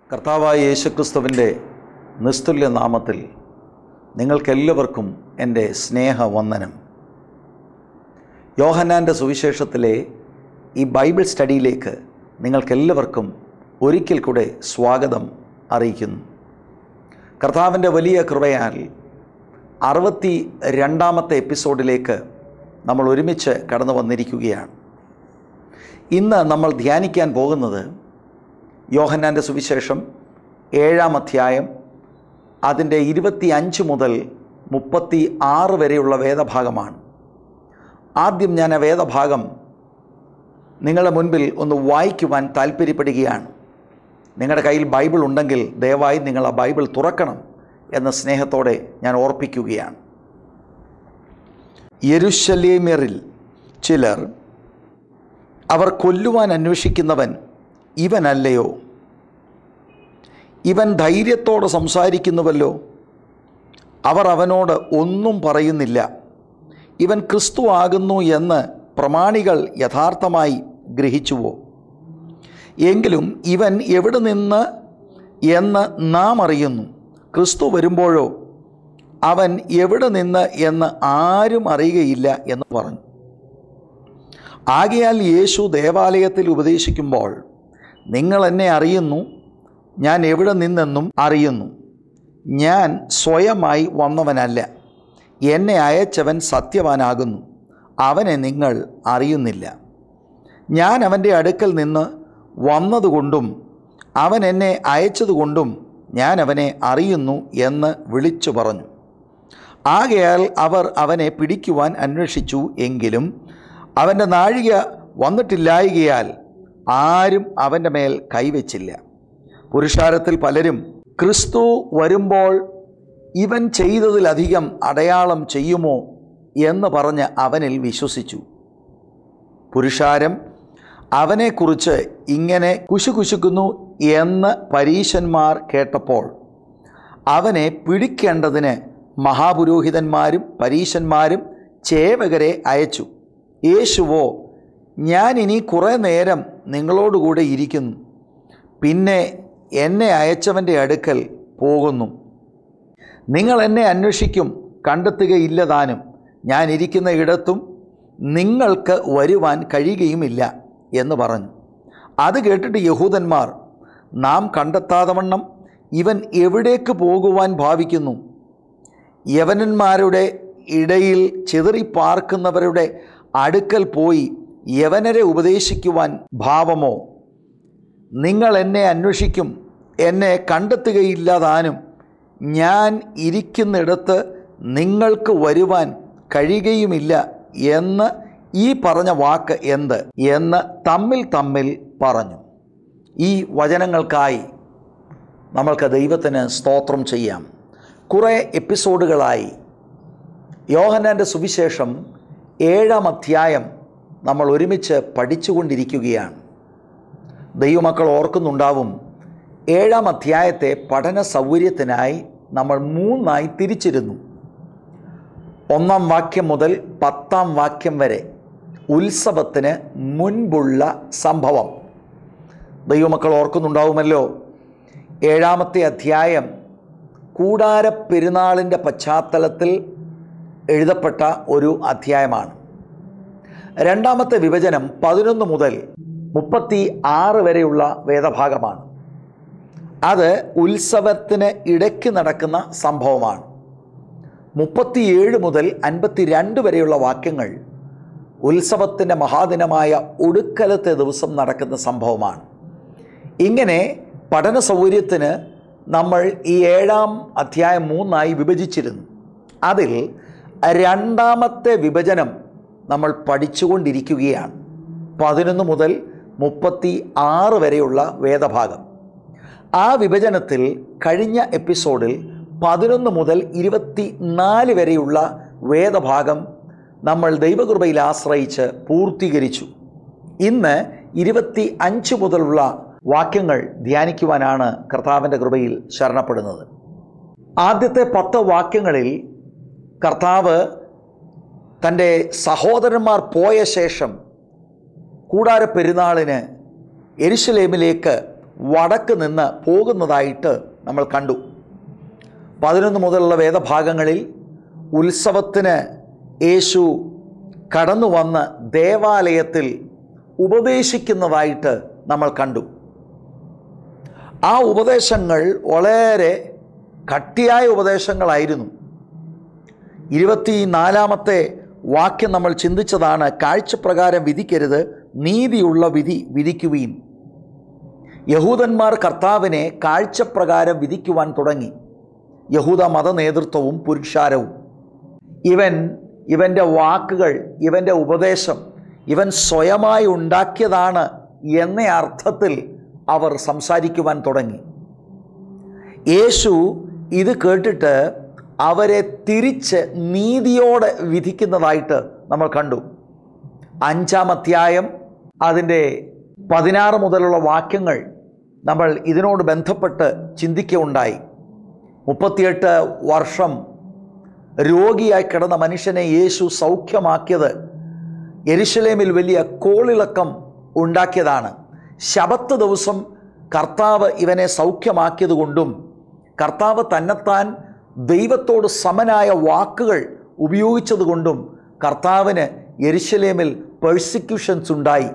കർത്താവായ യേശുക്രിസ്തുവിൻ്റെ നിസ്തുല്യ നാമത്തിൽ നിങ്ങൾക്കെല്ലാവർക്കും എൻ്റെ സ്നേഹവന്ദനം യോഹന്നാൻ്റെ സുവിശേഷത്തിലെ ഈ ബൈബിൾ സ്റ്റഡിയിലേക്ക് നിങ്ങൾക്കെല്ലാവർക്കും ഒരിക്കൽ കൂടെ സ്വാഗതം അറിയിക്കുന്നു കർത്താവിൻ്റെ വലിയ കൃപയാൽ അറുപത്തി രണ്ടാമത്തെ എപ്പിസോഡിലേക്ക് നമ്മൾ ഒരുമിച്ച് കടന്നു വന്നിരിക്കുകയാണ് ഇന്ന് നമ്മൾ ധ്യാനിക്കാൻ പോകുന്നത് യോഹന്നാൻ്റെ സുവിശേഷം ഏഴാം അധ്യായം അതിൻ്റെ ഇരുപത്തി അഞ്ച് മുതൽ മുപ്പത്തി ആറ് വരെയുള്ള വേദഭാഗമാണ് ആദ്യം ഞാൻ ആ വേദഭാഗം നിങ്ങളുടെ മുൻപിൽ ഒന്ന് വായിക്കുവാൻ താല്പര്യപ്പെടുകയാണ് നിങ്ങളുടെ കയ്യിൽ ബൈബിൾ ഉണ്ടെങ്കിൽ ദയവായി നിങ്ങൾ ആ ബൈബിൾ തുറക്കണം എന്ന സ്നേഹത്തോടെ ഞാൻ ഓർപ്പിക്കുകയാണ് യെരുശലേമ്യറിൽ ചിലർ അവർ കൊല്ലുവാൻ അന്വേഷിക്കുന്നവൻ ഇവനല്ലയോ ഇവൻ ധൈര്യത്തോടെ സംസാരിക്കുന്നുവല്ലോ അവർ അവനോട് ഒന്നും പറയുന്നില്ല ഇവൻ ക്രിസ്തു ആകുന്നു എന്ന് പ്രമാണികൾ യഥാർത്ഥമായി ഗ്രഹിച്ചുവോ എങ്കിലും ഇവൻ എവിടെ നിന്ന് എന്ന് നാം അറിയുന്നു ക്രിസ്തു വരുമ്പോഴോ അവൻ എവിടെ നിന്ന് എന്ന് ആരും അറിയുകയില്ല എന്ന് പറഞ്ഞു ആകയാൽ യേശു ദേവാലയത്തിൽ ഉപദേശിക്കുമ്പോൾ നിങ്ങൾ എന്നെ അറിയുന്നു ഞാൻ എവിടെ നിന്നെന്നും അറിയുന്നു ഞാൻ സ്വയമായി വന്നവനല്ല എന്നെ അയച്ചവൻ സത്യവാനാകുന്നു അവനെ നിങ്ങൾ അറിയുന്നില്ല ഞാൻ അവൻ്റെ അടുക്കൽ നിന്ന് വന്നതുകൊണ്ടും അവൻ എന്നെ അയച്ചതുകൊണ്ടും ഞാൻ അവനെ അറിയുന്നു എന്ന് വിളിച്ചു പറഞ്ഞു ആകയാൽ അവർ അവനെ പിടിക്കുവാൻ അന്വേഷിച്ചു എങ്കിലും അവൻ്റെ നാഴിക വന്നിട്ടില്ലായകയാൽ ആരും അവൻ്റെ മേൽ കൈവച്ചില്ല പുരുഷാരത്തിൽ പലരും ക്രിസ്തു വരുമ്പോൾ ഇവൻ ചെയ്തതിലധികം അടയാളം ചെയ്യുമോ എന്ന് പറഞ്ഞ് അവനിൽ വിശ്വസിച്ചു പുരുഷാരം അവനെക്കുറിച്ച് ഇങ്ങനെ കുശുകുശുക്കുന്നു എന്ന് പരീശന്മാർ കേട്ടപ്പോൾ അവനെ പിടിക്കേണ്ടതിന് മഹാപുരോഹിതന്മാരും പരീശന്മാരും ചേവകരെ അയച്ചു യേശുവോ ഞാൻ ഇനി കുറേ നേരം നിങ്ങളോടുകൂടെ ഇരിക്കുന്നു പിന്നെ എന്നെ അയച്ചവൻ്റെ അടുക്കൽ പോകുന്നു നിങ്ങൾ എന്നെ അന്വേഷിക്കും കണ്ടെത്തുകയില്ല താനും ഞാൻ ഇരിക്കുന്ന ഇടത്തും നിങ്ങൾക്ക് വരുവാൻ കഴിയുകയുമില്ല എന്ന് പറഞ്ഞു അത് കേട്ടിട്ട് യഹൂദന്മാർ നാം കണ്ടെത്താതവണ്ണം ഇവൻ എവിടേക്ക് പോകുവാൻ ഭാവിക്കുന്നു യവനന്മാരുടെ ഇടയിൽ ചിതറിപ്പാർക്കുന്നവരുടെ അടുക്കൽ പോയി യവനരെ ഉപദേശിക്കുവാൻ ഭാവമോ നിങ്ങൾ എന്നെ അന്വേഷിക്കും എന്നെ കണ്ടെത്തുകയില്ല താനും ഞാൻ ഇരിക്കുന്നിടത്ത് നിങ്ങൾക്ക് വരുവാൻ കഴിയുകയുമില്ല എന്ന് ഈ പറഞ്ഞ വാക്ക് എന്ത് എന്ന് തമ്മിൽ തമ്മിൽ പറഞ്ഞു ഈ വചനങ്ങൾക്കായി നമ്മൾക്ക് ദൈവത്തിന് സ്തോത്രം ചെയ്യാം കുറേ എപ്പിസോഡുകളായി യോഹന്നാൻ്റെ സുവിശേഷം ഏഴാം അധ്യായം നമ്മൾ ഒരുമിച്ച് പഠിച്ചുകൊണ്ടിരിക്കുകയാണ് ദൈവമക്കൾ ഓർക്കുന്നുണ്ടാവും ഏഴാം അധ്യായത്തെ പഠന സൗകര്യത്തിനായി നമ്മൾ മൂന്നായി തിരിച്ചിരുന്നു ഒന്നാം വാക്യം മുതൽ പത്താം വാക്യം വരെ ഉത്സവത്തിന് മുൻപുള്ള സംഭവം ദൈവമക്കൾ ഓർക്കുന്നുണ്ടാവുമല്ലോ ഏഴാമത്തെ അധ്യായം കൂടാര പെരുന്നാളിൻ്റെ പശ്ചാത്തലത്തിൽ എഴുതപ്പെട്ട ഒരു അധ്യായമാണ് രണ്ടാമത്തെ വിഭജനം പതിനൊന്ന് മുതൽ മുപ്പത്തി ആറ് വരെയുള്ള വേദഭാഗമാണ് അത് ഉത്സവത്തിന് ഇടയ്ക്ക് നടക്കുന്ന സംഭവമാണ് മുപ്പത്തിയേഴ് മുതൽ അൻപത്തി രണ്ട് വരെയുള്ള വാക്യങ്ങൾ ഉത്സവത്തിൻ്റെ മഹാദിനമായ ഒടുക്കലത്തെ ദിവസം നടക്കുന്ന സംഭവമാണ് ഇങ്ങനെ പഠന സൗകര്യത്തിന് നമ്മൾ ഈ ഏഴാം അധ്യായം മൂന്നായി വിഭജിച്ചിരുന്നു അതിൽ രണ്ടാമത്തെ വിഭജനം നമ്മൾ പഠിച്ചുകൊണ്ടിരിക്കുകയാണ് പതിനൊന്ന് മുതൽ മുപ്പത്തി ആറ് വരെയുള്ള വേദഭാഗം ആ വിഭജനത്തിൽ കഴിഞ്ഞ എപ്പിസോഡിൽ പതിനൊന്ന് മുതൽ ഇരുപത്തി നാല് വരെയുള്ള വേദഭാഗം നമ്മൾ ദൈവകൃപയിൽ ആശ്രയിച്ച് പൂർത്തീകരിച്ചു ഇന്ന് ഇരുപത്തി അഞ്ച് മുതലുള്ള വാക്യങ്ങൾ ധ്യാനിക്കുവാനാണ് കർത്താവിൻ്റെ കൃപയിൽ ശരണപ്പെടുന്നത് ആദ്യത്തെ പത്ത് വാക്യങ്ങളിൽ കർത്താവ് തൻ്റെ സഹോദരന്മാർ പോയ ശേഷം കൂടാര പെരുന്നാളിന് എരുശലേമിലേക്ക് വടക്ക് നിന്ന് പോകുന്നതായിട്ട് നമ്മൾ കണ്ടു പതിനൊന്ന് മുതലുള്ള വേദഭാഗങ്ങളിൽ ഉത്സവത്തിന് യേശു കടന്നു വന്ന് ദേവാലയത്തിൽ ഉപദേശിക്കുന്നതായിട്ട് നമ്മൾ കണ്ടു ആ ഉപദേശങ്ങൾ വളരെ കട്ടിയായ ഉപദേശങ്ങളായിരുന്നു ഇരുപത്തി നാലാമത്തെ വാക്യം നമ്മൾ ചിന്തിച്ചതാണ് കാഴ്ചപ്രകാരം വിധിക്കരുത് നീതിയുള്ള വിധി വിധിക്കുവീൻ യഹൂദന്മാർ കർത്താവിനെ കാഴ്ചപ്രകാരം വിധിക്കുവാൻ തുടങ്ങി യഹൂദ മത നേതൃത്വവും പുരുഷാരവും ഇവൻ ഇവൻ്റെ വാക്കുകൾ ഇവൻ്റെ ഉപദേശം ഇവൻ സ്വയമായി ഉണ്ടാക്കിയതാണ് എന്ന അർത്ഥത്തിൽ അവർ സംസാരിക്കുവാൻ തുടങ്ങി യേശു ഇത് കേട്ടിട്ട് അവരെ തിരിച്ച് നീതിയോടെ വിധിക്കുന്നതായിട്ട് നമ്മൾ കണ്ടു അഞ്ചാം അധ്യായം അതിൻ്റെ പതിനാറ് മുതലുള്ള വാക്യങ്ങൾ നമ്മൾ ഇതിനോട് ബന്ധപ്പെട്ട് ചിന്തിക്കുകയുണ്ടായി മുപ്പത്തിയെട്ട് വർഷം രോഗിയായി കിടന്ന മനുഷ്യനെ യേശു സൗഖ്യമാക്കിയത് എരിശലേമിൽ വലിയ കോളിളക്കം ഉണ്ടാക്കിയതാണ് ശബത്ത് ദിവസം കർത്താവ് ഇവനെ സൗഖ്യമാക്കിയതുകൊണ്ടും കർത്താവ് തന്നെത്താൻ ദൈവത്തോട് സമനായ വാക്കുകൾ ഉപയോഗിച്ചതുകൊണ്ടും കർത്താവിന് എരിശലേമിൽ പെർസിക്യൂഷൻസ് ഉണ്ടായി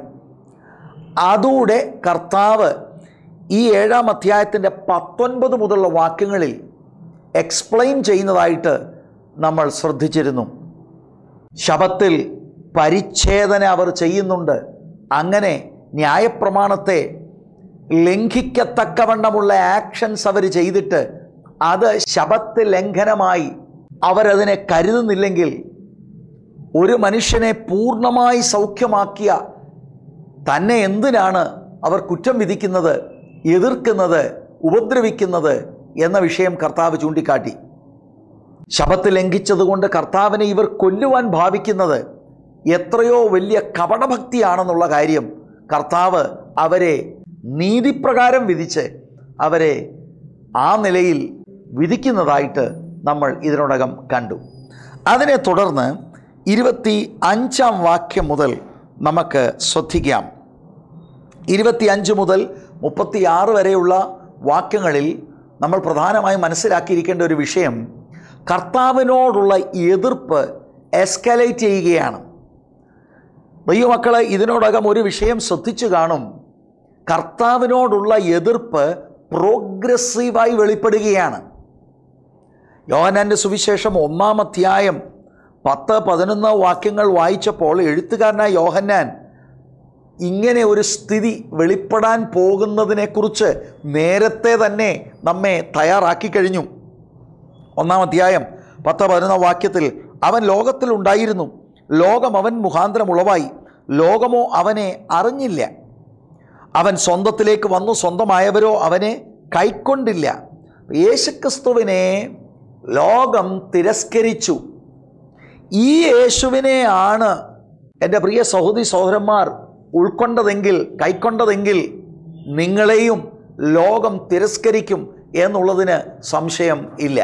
അതോടെ കർത്താവ് ഈ ഏഴാം അധ്യായത്തിൻ്റെ പത്തൊൻപത് മുതലുള്ള വാക്യങ്ങളിൽ എക്സ്പ്ലെയിൻ ചെയ്യുന്നതായിട്ട് നമ്മൾ ശ്രദ്ധിച്ചിരുന്നു ശബത്തിൽ പരിച്ഛേദന അവർ ചെയ്യുന്നുണ്ട് അങ്ങനെ ന്യായപ്രമാണത്തെ ലംഘിക്കത്തക്കവണ്ണമുള്ള ആക്ഷൻസ് അവർ ചെയ്തിട്ട് അത് ശബത്ത് ലംഘനമായി അവരതിനെ കരുതുന്നില്ലെങ്കിൽ ഒരു മനുഷ്യനെ പൂർണ്ണമായി സൗഖ്യമാക്കിയ തന്നെ എന്തിനാണ് അവർ കുറ്റം വിധിക്കുന്നത് എതിർക്കുന്നത് ഉപദ്രവിക്കുന്നത് എന്ന വിഷയം കർത്താവ് ചൂണ്ടിക്കാട്ടി ശബത്ത് ലംഘിച്ചതുകൊണ്ട് കർത്താവിനെ ഇവർ കൊല്ലുവാൻ ഭാവിക്കുന്നത് എത്രയോ വലിയ കപടഭക്തിയാണെന്നുള്ള കാര്യം കർത്താവ് അവരെ നീതിപ്രകാരം വിധിച്ച് അവരെ ആ നിലയിൽ വിധിക്കുന്നതായിട്ട് നമ്മൾ ഇതിനോടകം കണ്ടു അതിനെ തുടർന്ന് ഇരുപത്തി അഞ്ചാം വാക്യം മുതൽ നമുക്ക് ശ്രദ്ധിക്കാം ഇരുപത്തി അഞ്ച് മുതൽ മുപ്പത്തിയാറ് വരെയുള്ള വാക്യങ്ങളിൽ നമ്മൾ പ്രധാനമായും മനസ്സിലാക്കിയിരിക്കേണ്ട ഒരു വിഷയം കർത്താവിനോടുള്ള എതിർപ്പ് എസ്കലേറ്റ് ചെയ്യുകയാണ് ദൈവമക്കളെ ഇതിനോടകം ഒരു വിഷയം ശ്രദ്ധിച്ചു കാണും കർത്താവിനോടുള്ള എതിർപ്പ് പ്രോഗ്രസീവായി വെളിപ്പെടുകയാണ് യോഹനാൻ്റെ സുവിശേഷം ഒന്നാം അധ്യായം പത്ത് പതിനൊന്ന് വാക്യങ്ങൾ വായിച്ചപ്പോൾ എഴുത്തുകാരനായ യോഹന്നാൻ ഇങ്ങനെ ഒരു സ്ഥിതി വെളിപ്പെടാൻ പോകുന്നതിനെക്കുറിച്ച് നേരത്തെ തന്നെ നമ്മെ തയ്യാറാക്കി കഴിഞ്ഞു ഒന്നാം അധ്യായം പത്ത് പതിനൊന്നാം വാക്യത്തിൽ അവൻ ലോകത്തിലുണ്ടായിരുന്നു ലോകം അവൻ മുഖാന്തരം ഉളവായി ലോകമോ അവനെ അറിഞ്ഞില്ല അവൻ സ്വന്തത്തിലേക്ക് വന്നു സ്വന്തമായവരോ അവനെ കൈക്കൊണ്ടില്ല യേശുക്രിസ്തുവിനെ ലോകം തിരസ്കരിച്ചു ഈ യേശുവിനെ ആണ് എൻ്റെ പ്രിയ സഹോദരി സഹോദരന്മാർ ഉൾക്കൊണ്ടതെങ്കിൽ കൈക്കൊണ്ടതെങ്കിൽ നിങ്ങളെയും ലോകം തിരസ്കരിക്കും എന്നുള്ളതിന് സംശയം ഇല്ല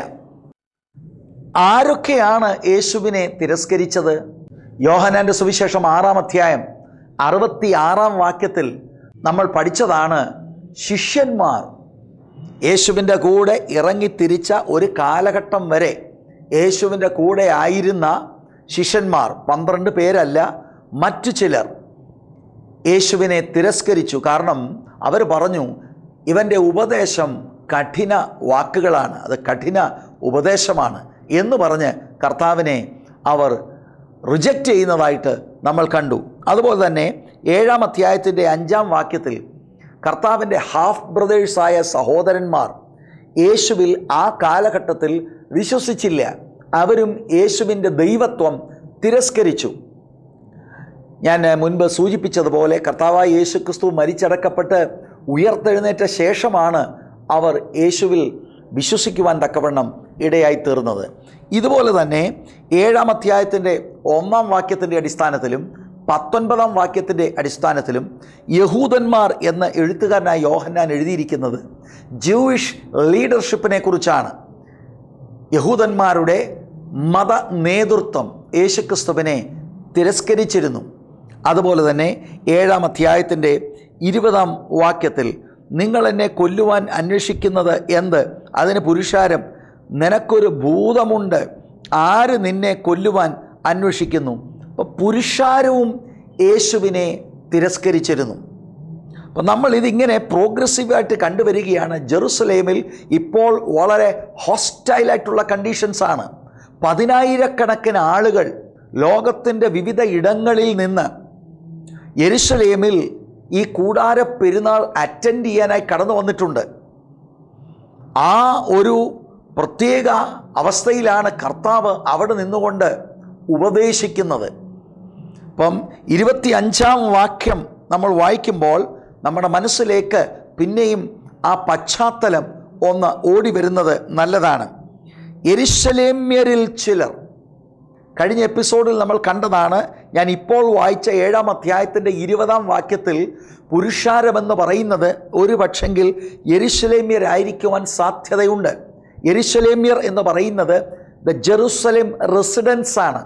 ആരൊക്കെയാണ് യേശുവിനെ തിരസ്കരിച്ചത് യോഹനാൻ്റെ സുവിശേഷം ആറാം അധ്യായം അറുപത്തി ആറാം വാക്യത്തിൽ നമ്മൾ പഠിച്ചതാണ് ശിഷ്യന്മാർ യേശുവിൻ്റെ കൂടെ ഇറങ്ങിത്തിരിച്ച ഒരു കാലഘട്ടം വരെ യേശുവിൻ്റെ കൂടെ ആയിരുന്ന ശിഷ്യന്മാർ പന്ത്രണ്ട് പേരല്ല മറ്റു ചിലർ യേശുവിനെ തിരസ്കരിച്ചു കാരണം അവർ പറഞ്ഞു ഇവൻ്റെ ഉപദേശം കഠിന വാക്കുകളാണ് അത് കഠിന ഉപദേശമാണ് എന്ന് പറഞ്ഞ് കർത്താവിനെ അവർ റിജക്റ്റ് ചെയ്യുന്നതായിട്ട് നമ്മൾ കണ്ടു അതുപോലെ തന്നെ ഏഴാം അധ്യായത്തിൻ്റെ അഞ്ചാം വാക്യത്തിൽ കർത്താവിൻ്റെ ഹാഫ് ബ്രദേഴ്സായ സഹോദരന്മാർ യേശുവിൽ ആ കാലഘട്ടത്തിൽ വിശ്വസിച്ചില്ല അവരും യേശുവിൻ്റെ ദൈവത്വം തിരസ്കരിച്ചു ഞാൻ മുൻപ് സൂചിപ്പിച്ചതുപോലെ കർത്താവായ യേശു ക്രിസ്തു മരിച്ചടക്കപ്പെട്ട് ഉയർത്തെഴുന്നേറ്റ ശേഷമാണ് അവർ യേശുവിൽ വിശ്വസിക്കുവാൻ തക്കവണ്ണം ഇടയായി തീർന്നത് ഇതുപോലെ തന്നെ ഏഴാം അധ്യായത്തിൻ്റെ ഒന്നാം വാക്യത്തിൻ്റെ അടിസ്ഥാനത്തിലും പത്തൊൻപതാം വാക്യത്തിൻ്റെ അടിസ്ഥാനത്തിലും യഹൂദന്മാർ എന്ന എഴുത്തുകാരനായ യോഹന്നാൻ എഴുതിയിരിക്കുന്നത് ജൂയിഷ് ലീഡർഷിപ്പിനെ കുറിച്ചാണ് യഹൂദന്മാരുടെ മത നേതൃത്വം യേശുക്രിസ്തുവിനെ തിരസ്കരിച്ചിരുന്നു അതുപോലെ തന്നെ ഏഴാം അധ്യായത്തിൻ്റെ ഇരുപതാം വാക്യത്തിൽ നിങ്ങൾ എന്നെ കൊല്ലുവാൻ അന്വേഷിക്കുന്നത് എന്ത് അതിന് പുരുഷാരം നിനക്കൊരു ഭൂതമുണ്ട് ആര് നിന്നെ കൊല്ലുവാൻ അന്വേഷിക്കുന്നു അപ്പോൾ പുരുഷാരവും യേശുവിനെ തിരസ്കരിച്ചിരുന്നു അപ്പം നമ്മൾ ഇതിങ്ങനെ പ്രോഗ്രസീവായിട്ട് കണ്ടുവരികയാണ് ജെറുസലേമിൽ ഇപ്പോൾ വളരെ ഹോസ്റ്റൈലായിട്ടുള്ള കണ്ടീഷൻസാണ് പതിനായിരക്കണക്കിന് ആളുകൾ ലോകത്തിൻ്റെ വിവിധ ഇടങ്ങളിൽ നിന്ന് യെരുശലേമിൽ ഈ കൂടാര പെരുന്നാൾ അറ്റൻഡ് ചെയ്യാനായി കടന്നു വന്നിട്ടുണ്ട് ആ ഒരു പ്രത്യേക അവസ്ഥയിലാണ് കർത്താവ് അവിടെ നിന്നുകൊണ്ട് ഉപദേശിക്കുന്നത് അപ്പം ഇരുപത്തി അഞ്ചാം വാക്യം നമ്മൾ വായിക്കുമ്പോൾ നമ്മുടെ മനസ്സിലേക്ക് പിന്നെയും ആ പശ്ചാത്തലം ഒന്ന് ഓടി വരുന്നത് നല്ലതാണ് എരിശലേമ്യരിൽ ചിലർ കഴിഞ്ഞ എപ്പിസോഡിൽ നമ്മൾ കണ്ടതാണ് ഞാൻ ഇപ്പോൾ വായിച്ച ഏഴാം അധ്യായത്തിൻ്റെ ഇരുപതാം വാക്യത്തിൽ പുരുഷാരമെന്ന് പറയുന്നത് ഒരു പക്ഷെങ്കിൽ യെരുശലേമ്യരായിരിക്കുവാൻ സാധ്യതയുണ്ട് യെരുശലേമ്യർ എന്ന് പറയുന്നത് ദ ജെറുസലേം റെസിഡൻസ് ആണ്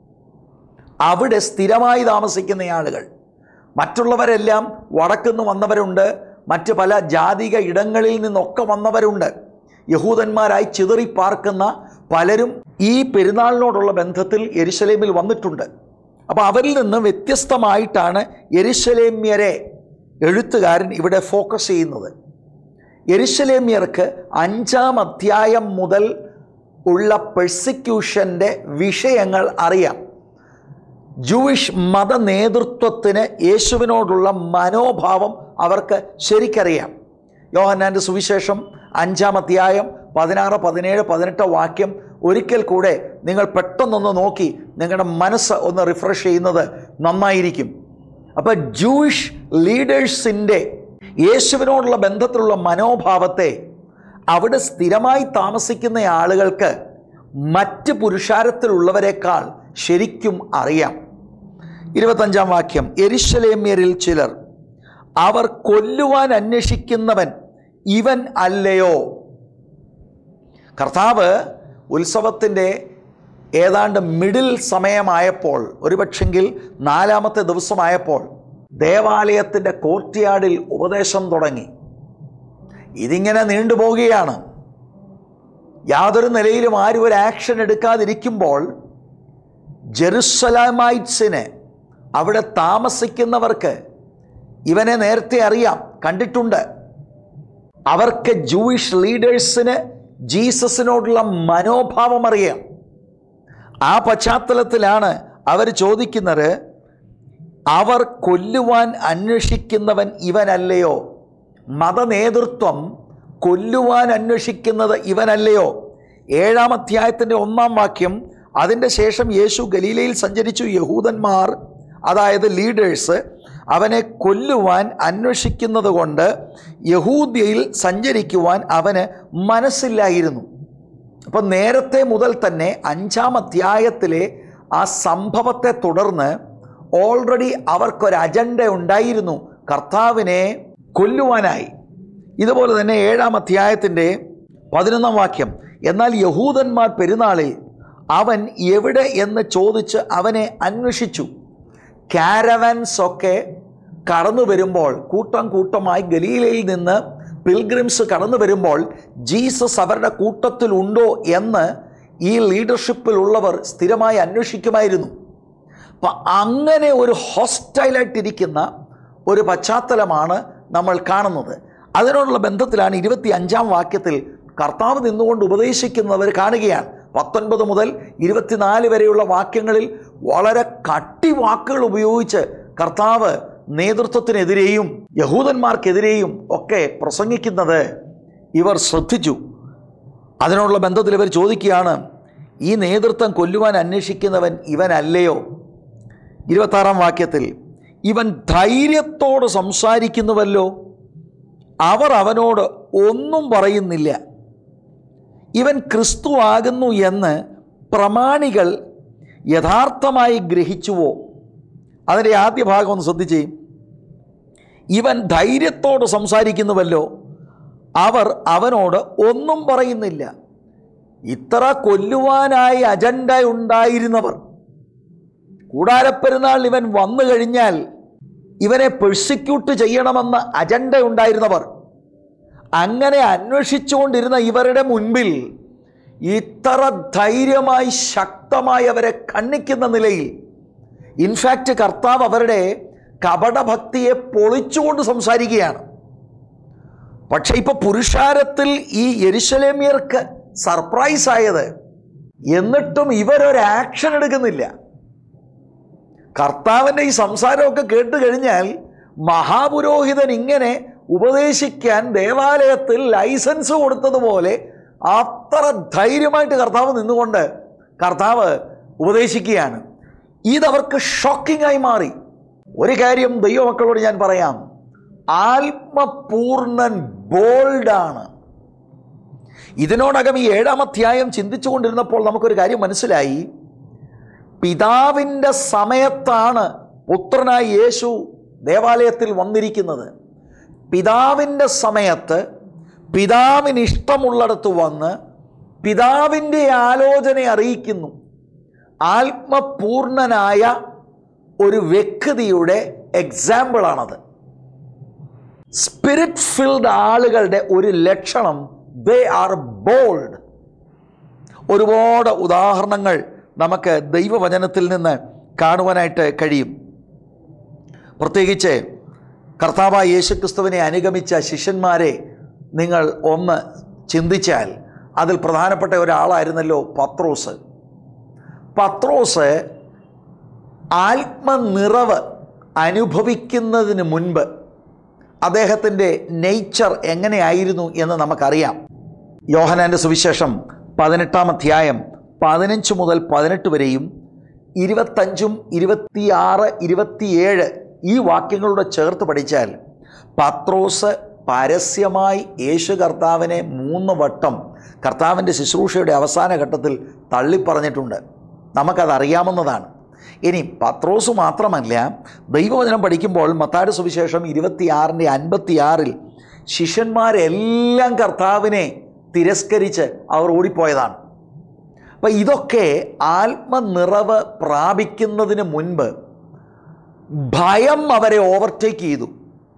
അവിടെ സ്ഥിരമായി താമസിക്കുന്ന ആളുകൾ മറ്റുള്ളവരെല്ലാം വടക്കുന്ന് വന്നവരുണ്ട് മറ്റ് പല ജാതിക ഇടങ്ങളിൽ നിന്നൊക്കെ വന്നവരുണ്ട് യഹൂദന്മാരായി ചിതറി പാർക്കുന്ന പലരും ഈ പെരുന്നാളിനോടുള്ള ബന്ധത്തിൽ എരുശലേമിൽ വന്നിട്ടുണ്ട് അപ്പോൾ അവരിൽ നിന്ന് വ്യത്യസ്തമായിട്ടാണ് എരുശലേമ്യരെ എഴുത്തുകാരൻ ഇവിടെ ഫോക്കസ് ചെയ്യുന്നത് എരുശലേമ്യർക്ക് അഞ്ചാം അധ്യായം മുതൽ ഉള്ള പെർസിക്യൂഷൻ്റെ വിഷയങ്ങൾ അറിയാം ജൂയിഷ് മത നേതൃത്വത്തിന് യേശുവിനോടുള്ള മനോഭാവം അവർക്ക് ശരിക്കറിയാം യോഹന്നാൻ്റെ സുവിശേഷം അഞ്ചാം അധ്യായം പതിനാറ് പതിനേഴ് പതിനെട്ട് വാക്യം ഒരിക്കൽ കൂടെ നിങ്ങൾ പെട്ടെന്നൊന്ന് നോക്കി നിങ്ങളുടെ മനസ്സ് ഒന്ന് റിഫ്രഷ് ചെയ്യുന്നത് നന്നായിരിക്കും അപ്പോൾ ജൂയിഷ് ലീഡേഴ്സിൻ്റെ യേശുവിനോടുള്ള ബന്ധത്തിലുള്ള മനോഭാവത്തെ അവിടെ സ്ഥിരമായി താമസിക്കുന്ന ആളുകൾക്ക് മറ്റ് പുരുഷാരത്തിലുള്ളവരെക്കാൾ ശരിക്കും അറിയാം ഇരുപത്തഞ്ചാം വാക്യം എരിശലേമ്യരിൽ ചിലർ അവർ കൊല്ലുവാൻ അന്വേഷിക്കുന്നവൻ ഇവൻ അല്ലയോ കർത്താവ് ഉത്സവത്തിൻ്റെ ഏതാണ്ട് മിഡിൽ സമയമായപ്പോൾ ഒരുപക്ഷെങ്കിൽ നാലാമത്തെ ദിവസമായപ്പോൾ ദേവാലയത്തിൻ്റെ കോർട്ട്യാർഡിൽ ഉപദേശം തുടങ്ങി ഇതിങ്ങനെ നീണ്ടുപോകുകയാണ് യാതൊരു നിലയിലും ആരും ഒരു ആക്ഷൻ എടുക്കാതിരിക്കുമ്പോൾ ജെറുസലാമൈറ്റ്സിന് അവിടെ താമസിക്കുന്നവർക്ക് ഇവനെ നേരത്തെ അറിയാം കണ്ടിട്ടുണ്ട് അവർക്ക് ജൂയിഷ് ലീഡേഴ്സിന് ജീസസിനോടുള്ള മനോഭാവം അറിയാം ആ പശ്ചാത്തലത്തിലാണ് അവർ ചോദിക്കുന്നത് അവർ കൊല്ലുവാൻ അന്വേഷിക്കുന്നവൻ ഇവനല്ലയോ മതനേതൃത്വം കൊല്ലുവാൻ അന്വേഷിക്കുന്നത് ഇവനല്ലയോ ഏഴാം അധ്യായത്തിൻ്റെ ഒന്നാം വാക്യം അതിൻ്റെ ശേഷം യേശു ഗലീലയിൽ സഞ്ചരിച്ചു യഹൂദന്മാർ അതായത് ലീഡേഴ്സ് അവനെ കൊല്ലുവാൻ അന്വേഷിക്കുന്നത് കൊണ്ട് യഹൂദ്യയിൽ സഞ്ചരിക്കുവാൻ അവന് മനസ്സില്ലായിരുന്നു അപ്പം നേരത്തെ മുതൽ തന്നെ അഞ്ചാം അധ്യായത്തിലെ ആ സംഭവത്തെ തുടർന്ന് ഓൾറെഡി അവർക്കൊരു അജണ്ട ഉണ്ടായിരുന്നു കർത്താവിനെ കൊല്ലുവാനായി ഇതുപോലെ തന്നെ ഏഴാം അധ്യായത്തിൻ്റെ പതിനൊന്നാം വാക്യം എന്നാൽ യഹൂദന്മാർ പെരുന്നാളിൽ അവൻ എവിടെ എന്ന് ചോദിച്ച് അവനെ അന്വേഷിച്ചു കാരവൻസ് ഒക്കെ കടന്നു വരുമ്പോൾ കൂട്ടം കൂട്ടമായി ഗലീലയിൽ നിന്ന് പിൽഗ്രിംസ് കടന്നു വരുമ്പോൾ ജീസസ് അവരുടെ കൂട്ടത്തിലുണ്ടോ എന്ന് ഈ ലീഡർഷിപ്പിലുള്ളവർ സ്ഥിരമായി അന്വേഷിക്കുമായിരുന്നു അപ്പം അങ്ങനെ ഒരു ഹോസ്റ്റൈലായിട്ടിരിക്കുന്ന ഒരു പശ്ചാത്തലമാണ് നമ്മൾ കാണുന്നത് അതിനോടുള്ള ബന്ധത്തിലാണ് ഇരുപത്തി അഞ്ചാം വാക്യത്തിൽ കർത്താവ് നിന്നുകൊണ്ട് ഉപദേശിക്കുന്നവർ കാണുകയാണ് പത്തൊൻപത് മുതൽ ഇരുപത്തിനാല് വരെയുള്ള വാക്യങ്ങളിൽ വളരെ കട്ടി വാക്കുകൾ ഉപയോഗിച്ച് കർത്താവ് നേതൃത്വത്തിനെതിരെയും യഹൂദന്മാർക്കെതിരെയും ഒക്കെ പ്രസംഗിക്കുന്നത് ഇവർ ശ്രദ്ധിച്ചു അതിനുള്ള ബന്ധത്തിൽ ഇവർ ചോദിക്കുകയാണ് ഈ നേതൃത്വം കൊല്ലുവാൻ അന്വേഷിക്കുന്നവൻ ഇവനല്ലയോ ഇരുപത്താറാം വാക്യത്തിൽ ഇവൻ ധൈര്യത്തോട് സംസാരിക്കുന്നുവല്ലോ അവർ അവനോട് ഒന്നും പറയുന്നില്ല ഇവൻ ക്രിസ്തു ആകുന്നു എന്ന് പ്രമാണികൾ യഥാർത്ഥമായി ഗ്രഹിച്ചുവോ അതിൻ്റെ ആദ്യ ഭാഗം ഒന്ന് ശ്രദ്ധിച്ചേ ഇവൻ ധൈര്യത്തോട് സംസാരിക്കുന്നുവല്ലോ അവർ അവനോട് ഒന്നും പറയുന്നില്ല ഇത്ര കൊല്ലുവാനായി അജണ്ട ഉണ്ടായിരുന്നവർ കൂടാരപ്പെരുന്നാൾ ഇവൻ വന്നു കഴിഞ്ഞാൽ ഇവനെ പെർസിക്യൂട്ട് ചെയ്യണമെന്ന് അജണ്ട ഉണ്ടായിരുന്നവർ അങ്ങനെ അന്വേഷിച്ചുകൊണ്ടിരുന്ന ഇവരുടെ മുൻപിൽ ഇത്ര ധൈര്യമായി ശക്തമായി അവരെ ഖണ്ഡിക്കുന്ന നിലയിൽ ഇൻഫാക്റ്റ് കർത്താവ് അവരുടെ കപടഭക്തിയെ പൊളിച്ചുകൊണ്ട് സംസാരിക്കുകയാണ് പക്ഷെ ഇപ്പൊ പുരുഷാരത്തിൽ ഈ യെരുശലേമിയർക്ക് സർപ്രൈസ് ആയത് എന്നിട്ടും ഇവരൊരു ആക്ഷൻ എടുക്കുന്നില്ല കർത്താവിൻ്റെ ഈ സംസാരമൊക്കെ കേട്ട് കഴിഞ്ഞാൽ മഹാപുരോഹിതൻ ഇങ്ങനെ ഉപദേശിക്കാൻ ദേവാലയത്തിൽ ലൈസൻസ് കൊടുത്തതുപോലെ അത്ര ധൈര്യമായിട്ട് കർത്താവ് നിന്നുകൊണ്ട് കർത്താവ് ഉപദേശിക്കുകയാണ് ഇതവർക്ക് ഷോക്കിംഗ് ആയി മാറി ഒരു കാര്യം ദൈവമക്കളോട് ഞാൻ പറയാം ആത്മപൂർണൻ ബോൾഡാണ് ഇതിനോടകം ഈ ഏഴാം അധ്യായം ചിന്തിച്ചു കൊണ്ടിരുന്നപ്പോൾ നമുക്കൊരു കാര്യം മനസ്സിലായി പിതാവിൻ്റെ സമയത്താണ് പുത്രനായി യേശു ദേവാലയത്തിൽ വന്നിരിക്കുന്നത് പിതാവിൻ്റെ സമയത്ത് പിതാവിന് ഇഷ്ടമുള്ളിടത്ത് വന്ന് പിതാവിൻ്റെ ആലോചന അറിയിക്കുന്നു ആത്മപൂർണനായ ഒരു വ്യക്തിയുടെ എക്സാമ്പിളാണത് സ്പിരിറ്റ് ഫിൽഡ് ആളുകളുടെ ഒരു ലക്ഷണം ദേ ആർ ബോൾഡ് ഒരുപാട് ഉദാഹരണങ്ങൾ നമുക്ക് ദൈവവചനത്തിൽ നിന്ന് കാണുവാനായിട്ട് കഴിയും പ്രത്യേകിച്ച് കർത്താവായ യേശുക്രിസ്തുവിനെ അനുഗമിച്ച ശിഷ്യന്മാരെ നിങ്ങൾ ഒന്ന് ചിന്തിച്ചാൽ അതിൽ പ്രധാനപ്പെട്ട ഒരാളായിരുന്നല്ലോ പത്രോസ് പത്രോസ് ആത്മനിറവ് അനുഭവിക്കുന്നതിന് മുൻപ് അദ്ദേഹത്തിൻ്റെ നേച്ചർ എങ്ങനെയായിരുന്നു എന്ന് നമുക്കറിയാം യോഹനാൻ്റെ സുവിശേഷം പതിനെട്ടാം അധ്യായം പതിനഞ്ച് മുതൽ പതിനെട്ട് വരെയും ഇരുപത്തഞ്ചും ഇരുപത്തിയാറ് ഇരുപത്തിയേഴ് ഈ വാക്യങ്ങളോട് ചേർത്ത് പഠിച്ചാൽ പത്രോസ് പരസ്യമായി യേശു കർത്താവിനെ മൂന്ന് വട്ടം കർത്താവിൻ്റെ ശുശ്രൂഷയുടെ അവസാന ഘട്ടത്തിൽ തള്ളിപ്പറഞ്ഞിട്ടുണ്ട് നമുക്കത് അറിയാവുന്നതാണ് ഇനി പത്രോസ് മാത്രമല്ല ദൈവവചനം പഠിക്കുമ്പോൾ മത്താട് സുവിശേഷം ഇരുപത്തിയാറിൻ്റെ അൻപത്തിയാറിൽ ശിഷ്യന്മാരെല്ലാം കർത്താവിനെ തിരസ്കരിച്ച് അവർ ഓടിപ്പോയതാണ് അപ്പം ഇതൊക്കെ ആത്മനിറവ് പ്രാപിക്കുന്നതിന് മുൻപ് ഭയം അവരെ ഓവർടേക്ക് ചെയ്തു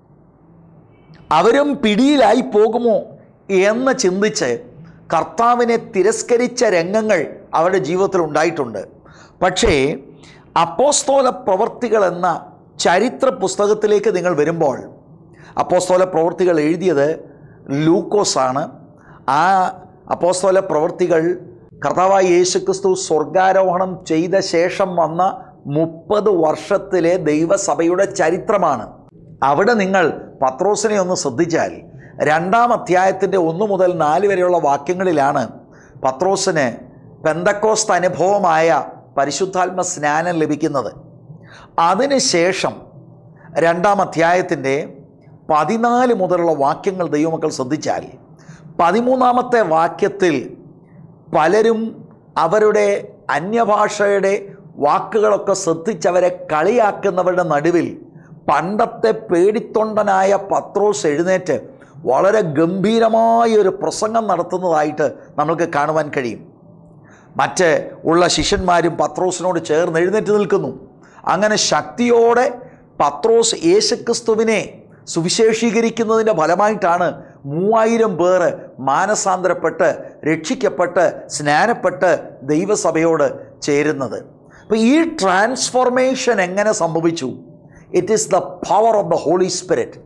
അവരും പിടിയിലായി പോകുമോ എന്ന് ചിന്തിച്ച് കർത്താവിനെ തിരസ്കരിച്ച രംഗങ്ങൾ അവരുടെ ജീവിതത്തിൽ ഉണ്ടായിട്ടുണ്ട് പക്ഷേ അപ്പോസ്തോല പ്രവർത്തികൾ എന്ന ചരിത്ര പുസ്തകത്തിലേക്ക് നിങ്ങൾ വരുമ്പോൾ അപ്പോസ്തോല പ്രവർത്തികൾ എഴുതിയത് ലൂക്കോസാണ് ആ അപ്പോസ്തോല പ്രവർത്തികൾ കർത്താവായ യേശുക്രിസ്തു സ്വർഗാരോഹണം ചെയ്ത ശേഷം വന്ന മുപ്പത് വർഷത്തിലെ ദൈവസഭയുടെ ചരിത്രമാണ് അവിടെ നിങ്ങൾ പത്രോസിനെ ഒന്ന് ശ്രദ്ധിച്ചാൽ രണ്ടാം അധ്യായത്തിൻ്റെ ഒന്ന് മുതൽ നാല് വരെയുള്ള വാക്യങ്ങളിലാണ് പത്രോസിന് പെന്തക്കോസ്ത് അനുഭവമായ പരിശുദ്ധാത്മ സ്നാനം ലഭിക്കുന്നത് അതിനുശേഷം രണ്ടാം അധ്യായത്തിൻ്റെ പതിനാല് മുതലുള്ള വാക്യങ്ങൾ ദൈവമക്കൾ ശ്രദ്ധിച്ചാൽ പതിമൂന്നാമത്തെ വാക്യത്തിൽ പലരും അവരുടെ അന്യഭാഷയുടെ വാക്കുകളൊക്കെ ശ്രദ്ധിച്ചവരെ കളിയാക്കുന്നവരുടെ നടുവിൽ പണ്ടത്തെ പേടിത്തൊണ്ടനായ പത്രോസ് എഴുന്നേറ്റ് വളരെ ഗംഭീരമായ ഒരു പ്രസംഗം നടത്തുന്നതായിട്ട് നമുക്ക് കാണുവാൻ കഴിയും മറ്റ് ഉള്ള ശിഷ്യന്മാരും പത്രോസിനോട് ചേർന്ന് എഴുന്നേറ്റ് നിൽക്കുന്നു അങ്ങനെ ശക്തിയോടെ പത്രോസ് യേശുക്രിസ്തുവിനെ സുവിശേഷീകരിക്കുന്നതിൻ്റെ ഫലമായിട്ടാണ് മൂവായിരം പേർ മാനസാന്തരപ്പെട്ട് രക്ഷിക്കപ്പെട്ട് സ്നാനപ്പെട്ട് ദൈവസഭയോട് ചേരുന്നത് അപ്പോൾ ഈ ട്രാൻസ്ഫോർമേഷൻ എങ്ങനെ സംഭവിച്ചു it is the power of the holy spirit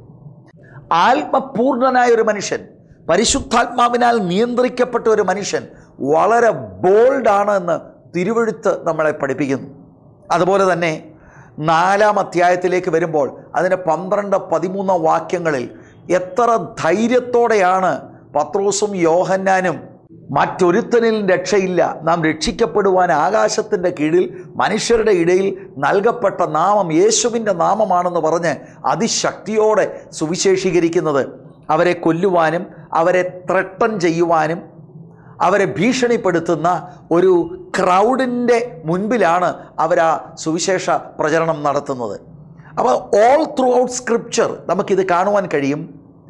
ആത്മപൂർണനായ ഒരു മനുഷ്യൻ പരിശുദ്ധാത്മാവിനാൽ നിയന്ത്രിക്കപ്പെട്ട ഒരു മനുഷ്യൻ വളരെ ബോൾഡാണ് എന്ന് തിരുവഴുത്ത് നമ്മളെ പഠിപ്പിക്കുന്നു അതുപോലെ തന്നെ നാലാം അധ്യായത്തിലേക്ക് വരുമ്പോൾ അതിന് പന്ത്രണ്ട് പതിമൂന്ന് വാക്യങ്ങളിൽ എത്ര ധൈര്യത്തോടെയാണ് പത്രോസും യോഹന്നാനും മറ്റൊരുത്തനിൽ രക്ഷയില്ല നാം രക്ഷിക്കപ്പെടുവാൻ ആകാശത്തിൻ്റെ കീഴിൽ മനുഷ്യരുടെ ഇടയിൽ നൽകപ്പെട്ട നാമം യേശുവിൻ്റെ നാമമാണെന്ന് പറഞ്ഞ് അതിശക്തിയോടെ സുവിശേഷീകരിക്കുന്നത് അവരെ കൊല്ലുവാനും അവരെ ത്രട്ടൻ ചെയ്യുവാനും അവരെ ഭീഷണിപ്പെടുത്തുന്ന ഒരു ക്രൗഡിൻ്റെ മുൻപിലാണ് അവർ ആ സുവിശേഷ പ്രചരണം നടത്തുന്നത് അപ്പോൾ ഓൾ ത്രൂ ഔട്ട് സ്ക്രിപ്ചർ നമുക്കിത് കാണുവാൻ കഴിയും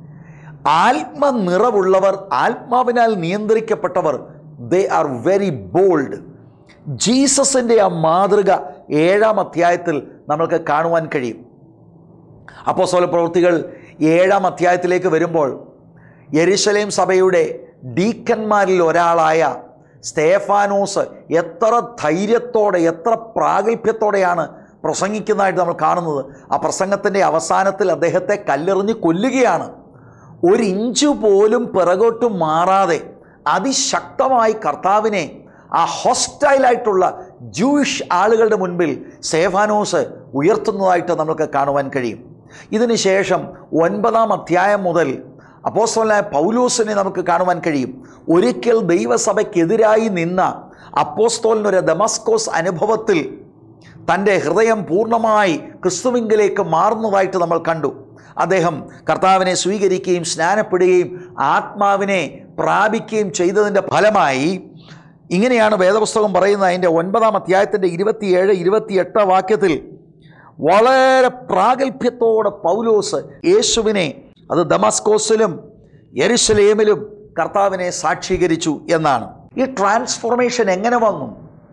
ആത്മനിറവുള്ളവർ ആത്മാവിനാൽ നിയന്ത്രിക്കപ്പെട്ടവർ ദേ ആർ വെരി ബോൾഡ് ജീസസിൻ്റെ ആ മാതൃക ഏഴാം അധ്യായത്തിൽ നമ്മൾക്ക് കാണുവാൻ കഴിയും അപ്പോൾ സ്വല പ്രവൃത്തികൾ ഏഴാം അധ്യായത്തിലേക്ക് വരുമ്പോൾ യെരുശലേം സഭയുടെ ഡീക്കന്മാരിൽ ഒരാളായ സ്തേഫാനോസ് എത്ര ധൈര്യത്തോടെ എത്ര പ്രാഗൽഭ്യത്തോടെയാണ് പ്രസംഗിക്കുന്നതായിട്ട് നമ്മൾ കാണുന്നത് ആ പ്രസംഗത്തിൻ്റെ അവസാനത്തിൽ അദ്ദേഹത്തെ കല്ലെറിഞ്ഞ് കൊല്ലുകയാണ് ഒരു ഇഞ്ച് പോലും പിറകോട്ട് മാറാതെ അതിശക്തമായി കർത്താവിനെ ആ ഹോസ്റ്റൈലായിട്ടുള്ള ജൂയിഷ് ആളുകളുടെ മുൻപിൽ സേഫാനോസ് ഉയർത്തുന്നതായിട്ട് നമുക്ക് കാണുവാൻ കഴിയും ഇതിന് ശേഷം ഒൻപതാം അധ്യായം മുതൽ അപ്പോസ്തലനായ പൗലോസിനെ നമുക്ക് കാണുവാൻ കഴിയും ഒരിക്കൽ ദൈവസഭയ്ക്കെതിരായി നിന്ന അപ്പോസ്തോലിനൊരു ദമസ്കോസ് അനുഭവത്തിൽ തൻ്റെ ഹൃദയം പൂർണ്ണമായി ക്രിസ്തുവിങ്കിലേക്ക് മാറുന്നതായിട്ട് നമ്മൾ കണ്ടു അദ്ദേഹം കർത്താവിനെ സ്വീകരിക്കുകയും സ്നാനപ്പെടുകയും ആത്മാവിനെ പ്രാപിക്കുകയും ചെയ്തതിൻ്റെ ഫലമായി ഇങ്ങനെയാണ് വേദപുസ്തകം പറയുന്നത് അതിൻ്റെ ഒൻപതാം അധ്യായത്തിൻ്റെ ഇരുപത്തിയേഴ് ഇരുപത്തിയെട്ട് വാക്യത്തിൽ വളരെ പ്രാഗൽഭ്യത്തോടെ പൗലോസ് യേശുവിനെ അത് ദമസ്കോസിലും യെരുശലേമിലും കർത്താവിനെ സാക്ഷീകരിച്ചു എന്നാണ് ഈ ട്രാൻസ്ഫോർമേഷൻ എങ്ങനെ വന്നു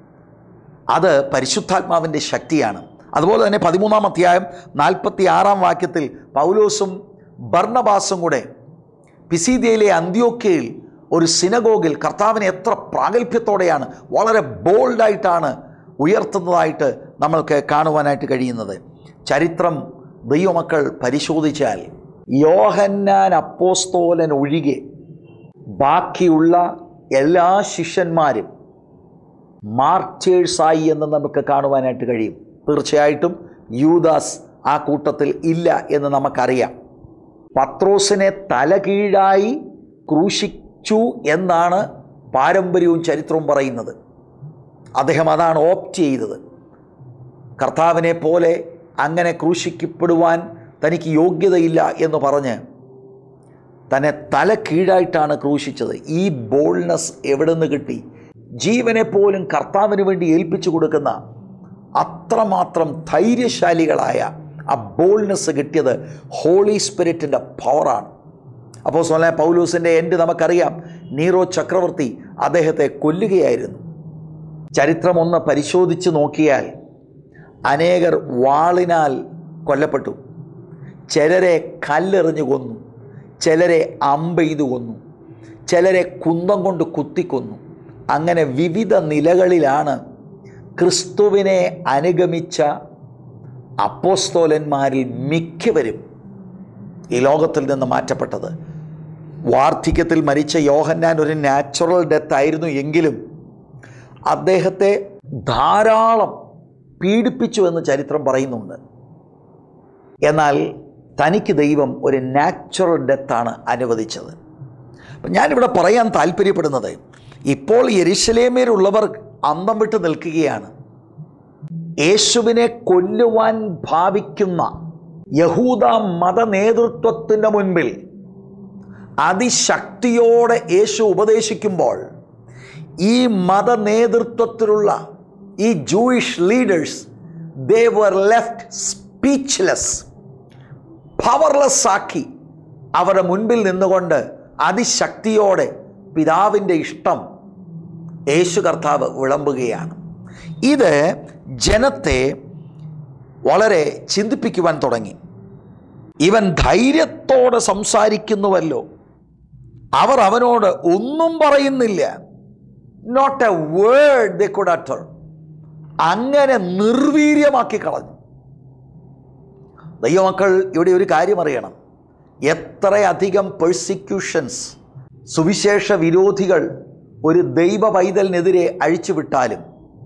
അത് പരിശുദ്ധാത്മാവിൻ്റെ ശക്തിയാണ് അതുപോലെ തന്നെ പതിമൂന്നാം അധ്യായം നാൽപ്പത്തി ആറാം വാക്യത്തിൽ പൗലോസും ബർണബാസും കൂടെ പിസീദിയയിലെ അന്ത്യോക്കയിൽ ഒരു സിനഗോഗിൽ കർത്താവിനെ എത്ര പ്രാഗൽഭ്യത്തോടെയാണ് വളരെ ബോൾഡായിട്ടാണ് ഉയർത്തുന്നതായിട്ട് നമ്മൾക്ക് കാണുവാനായിട്ട് കഴിയുന്നത് ചരിത്രം ദൈവമക്കൾ പരിശോധിച്ചാൽ യോഹന്നാൻ അപ്പോസ്തോലൻ ഒഴികെ ബാക്കിയുള്ള എല്ലാ ശിഷ്യന്മാരും മാർച്ചേഴ്സായി എന്ന് നമുക്ക് കാണുവാനായിട്ട് കഴിയും തീർച്ചയായിട്ടും യൂദാസ് ആ കൂട്ടത്തിൽ ഇല്ല എന്ന് നമുക്കറിയാം പത്രോസിനെ തലകീഴായി ക്രൂശിച്ചു എന്നാണ് പാരമ്പര്യവും ചരിത്രവും പറയുന്നത് അദ്ദേഹം അതാണ് ഓപ്റ്റ് ചെയ്തത് കർത്താവിനെ പോലെ അങ്ങനെ ക്രൂശിക്കപ്പെടുവാൻ തനിക്ക് യോഗ്യതയില്ല എന്ന് പറഞ്ഞ് തന്നെ തല കീഴായിട്ടാണ് ക്രൂശിച്ചത് ഈ ബോൾനെസ് എവിടെ നിന്ന് കിട്ടി ജീവനെ പോലും കർത്താവിന് വേണ്ടി ഏൽപ്പിച്ചു കൊടുക്കുന്ന അത്രമാത്രം ധൈര്യശാലികളായ ആ ബോൾനെസ് കിട്ടിയത് ഹോളി സ്പിരിറ്റിൻ്റെ പവറാണ് അപ്പോൾ സോല പൗലൂസിൻ്റെ എൻഡ് നമുക്കറിയാം നീറോ ചക്രവർത്തി അദ്ദേഹത്തെ കൊല്ലുകയായിരുന്നു ചരിത്രം ഒന്ന് പരിശോധിച്ച് നോക്കിയാൽ അനേകർ വാളിനാൽ കൊല്ലപ്പെട്ടു ചിലരെ കല്ലെറിഞ്ഞു കൊന്നു ചിലരെ അമ്പെയ്തു കൊന്നു ചിലരെ കുന്തം കൊണ്ട് കുത്തിക്കൊന്നു അങ്ങനെ വിവിധ നിലകളിലാണ് ക്രിസ്തുവിനെ അനുഗമിച്ച അപ്പോസ്തോലന്മാരിൽ മിക്കവരും ഈ ലോകത്തിൽ നിന്ന് മാറ്റപ്പെട്ടത് വാർദ്ധക്യത്തിൽ മരിച്ച യോഹന്നാൻ ഒരു നാച്ചുറൽ ഡെത്ത് ആയിരുന്നു എങ്കിലും അദ്ദേഹത്തെ ധാരാളം പീഡിപ്പിച്ചു എന്ന് ചരിത്രം പറയുന്നുണ്ട് എന്നാൽ തനിക്ക് ദൈവം ഒരു നാച്ചുറൽ ഡെത്താണ് അനുവദിച്ചത് അപ്പം ഞാനിവിടെ പറയാൻ താല്പര്യപ്പെടുന്നത് ഇപ്പോൾ യെരുശലേമിലുള്ളവർ അന്തം വിട്ട് നിൽക്കുകയാണ് യേശുവിനെ കൊല്ലുവാൻ ഭാവിക്കുന്ന യഹൂദ മത നേതൃത്വത്തിൻ്റെ മുൻപിൽ അതിശക്തിയോടെ യേശു ഉപദേശിക്കുമ്പോൾ ഈ മത നേതൃത്വത്തിലുള്ള ഈ Jewish leaders they were left speechless powerless ആക്കി അവരുടെ മുൻപിൽ നിന്നുകൊണ്ട് അതിശക്തിയോടെ പിതാവിൻ്റെ ഇഷ്ടം യേശു കർത്താവ് വിളമ്പുകയാണ് ഇത് ജനത്തെ വളരെ ചിന്തിപ്പിക്കുവാൻ തുടങ്ങി ഇവൻ ധൈര്യത്തോടെ സംസാരിക്കുന്നുവല്ലോ അവർ അവനോട് ഒന്നും പറയുന്നില്ല not a word they could utter അങ്ങനെ നിർവീര്യമാക്കി കളഞ്ഞു ദൈവമക്കൾ ഇവിടെ ഒരു കാര്യം അറിയണം എത്രയധികം പെർസിക്യൂഷൻസ് സുവിശേഷ വിരോധികൾ ഒരു ദൈവ പൈതലിനെതിരെ അഴിച്ചുവിട്ടാലും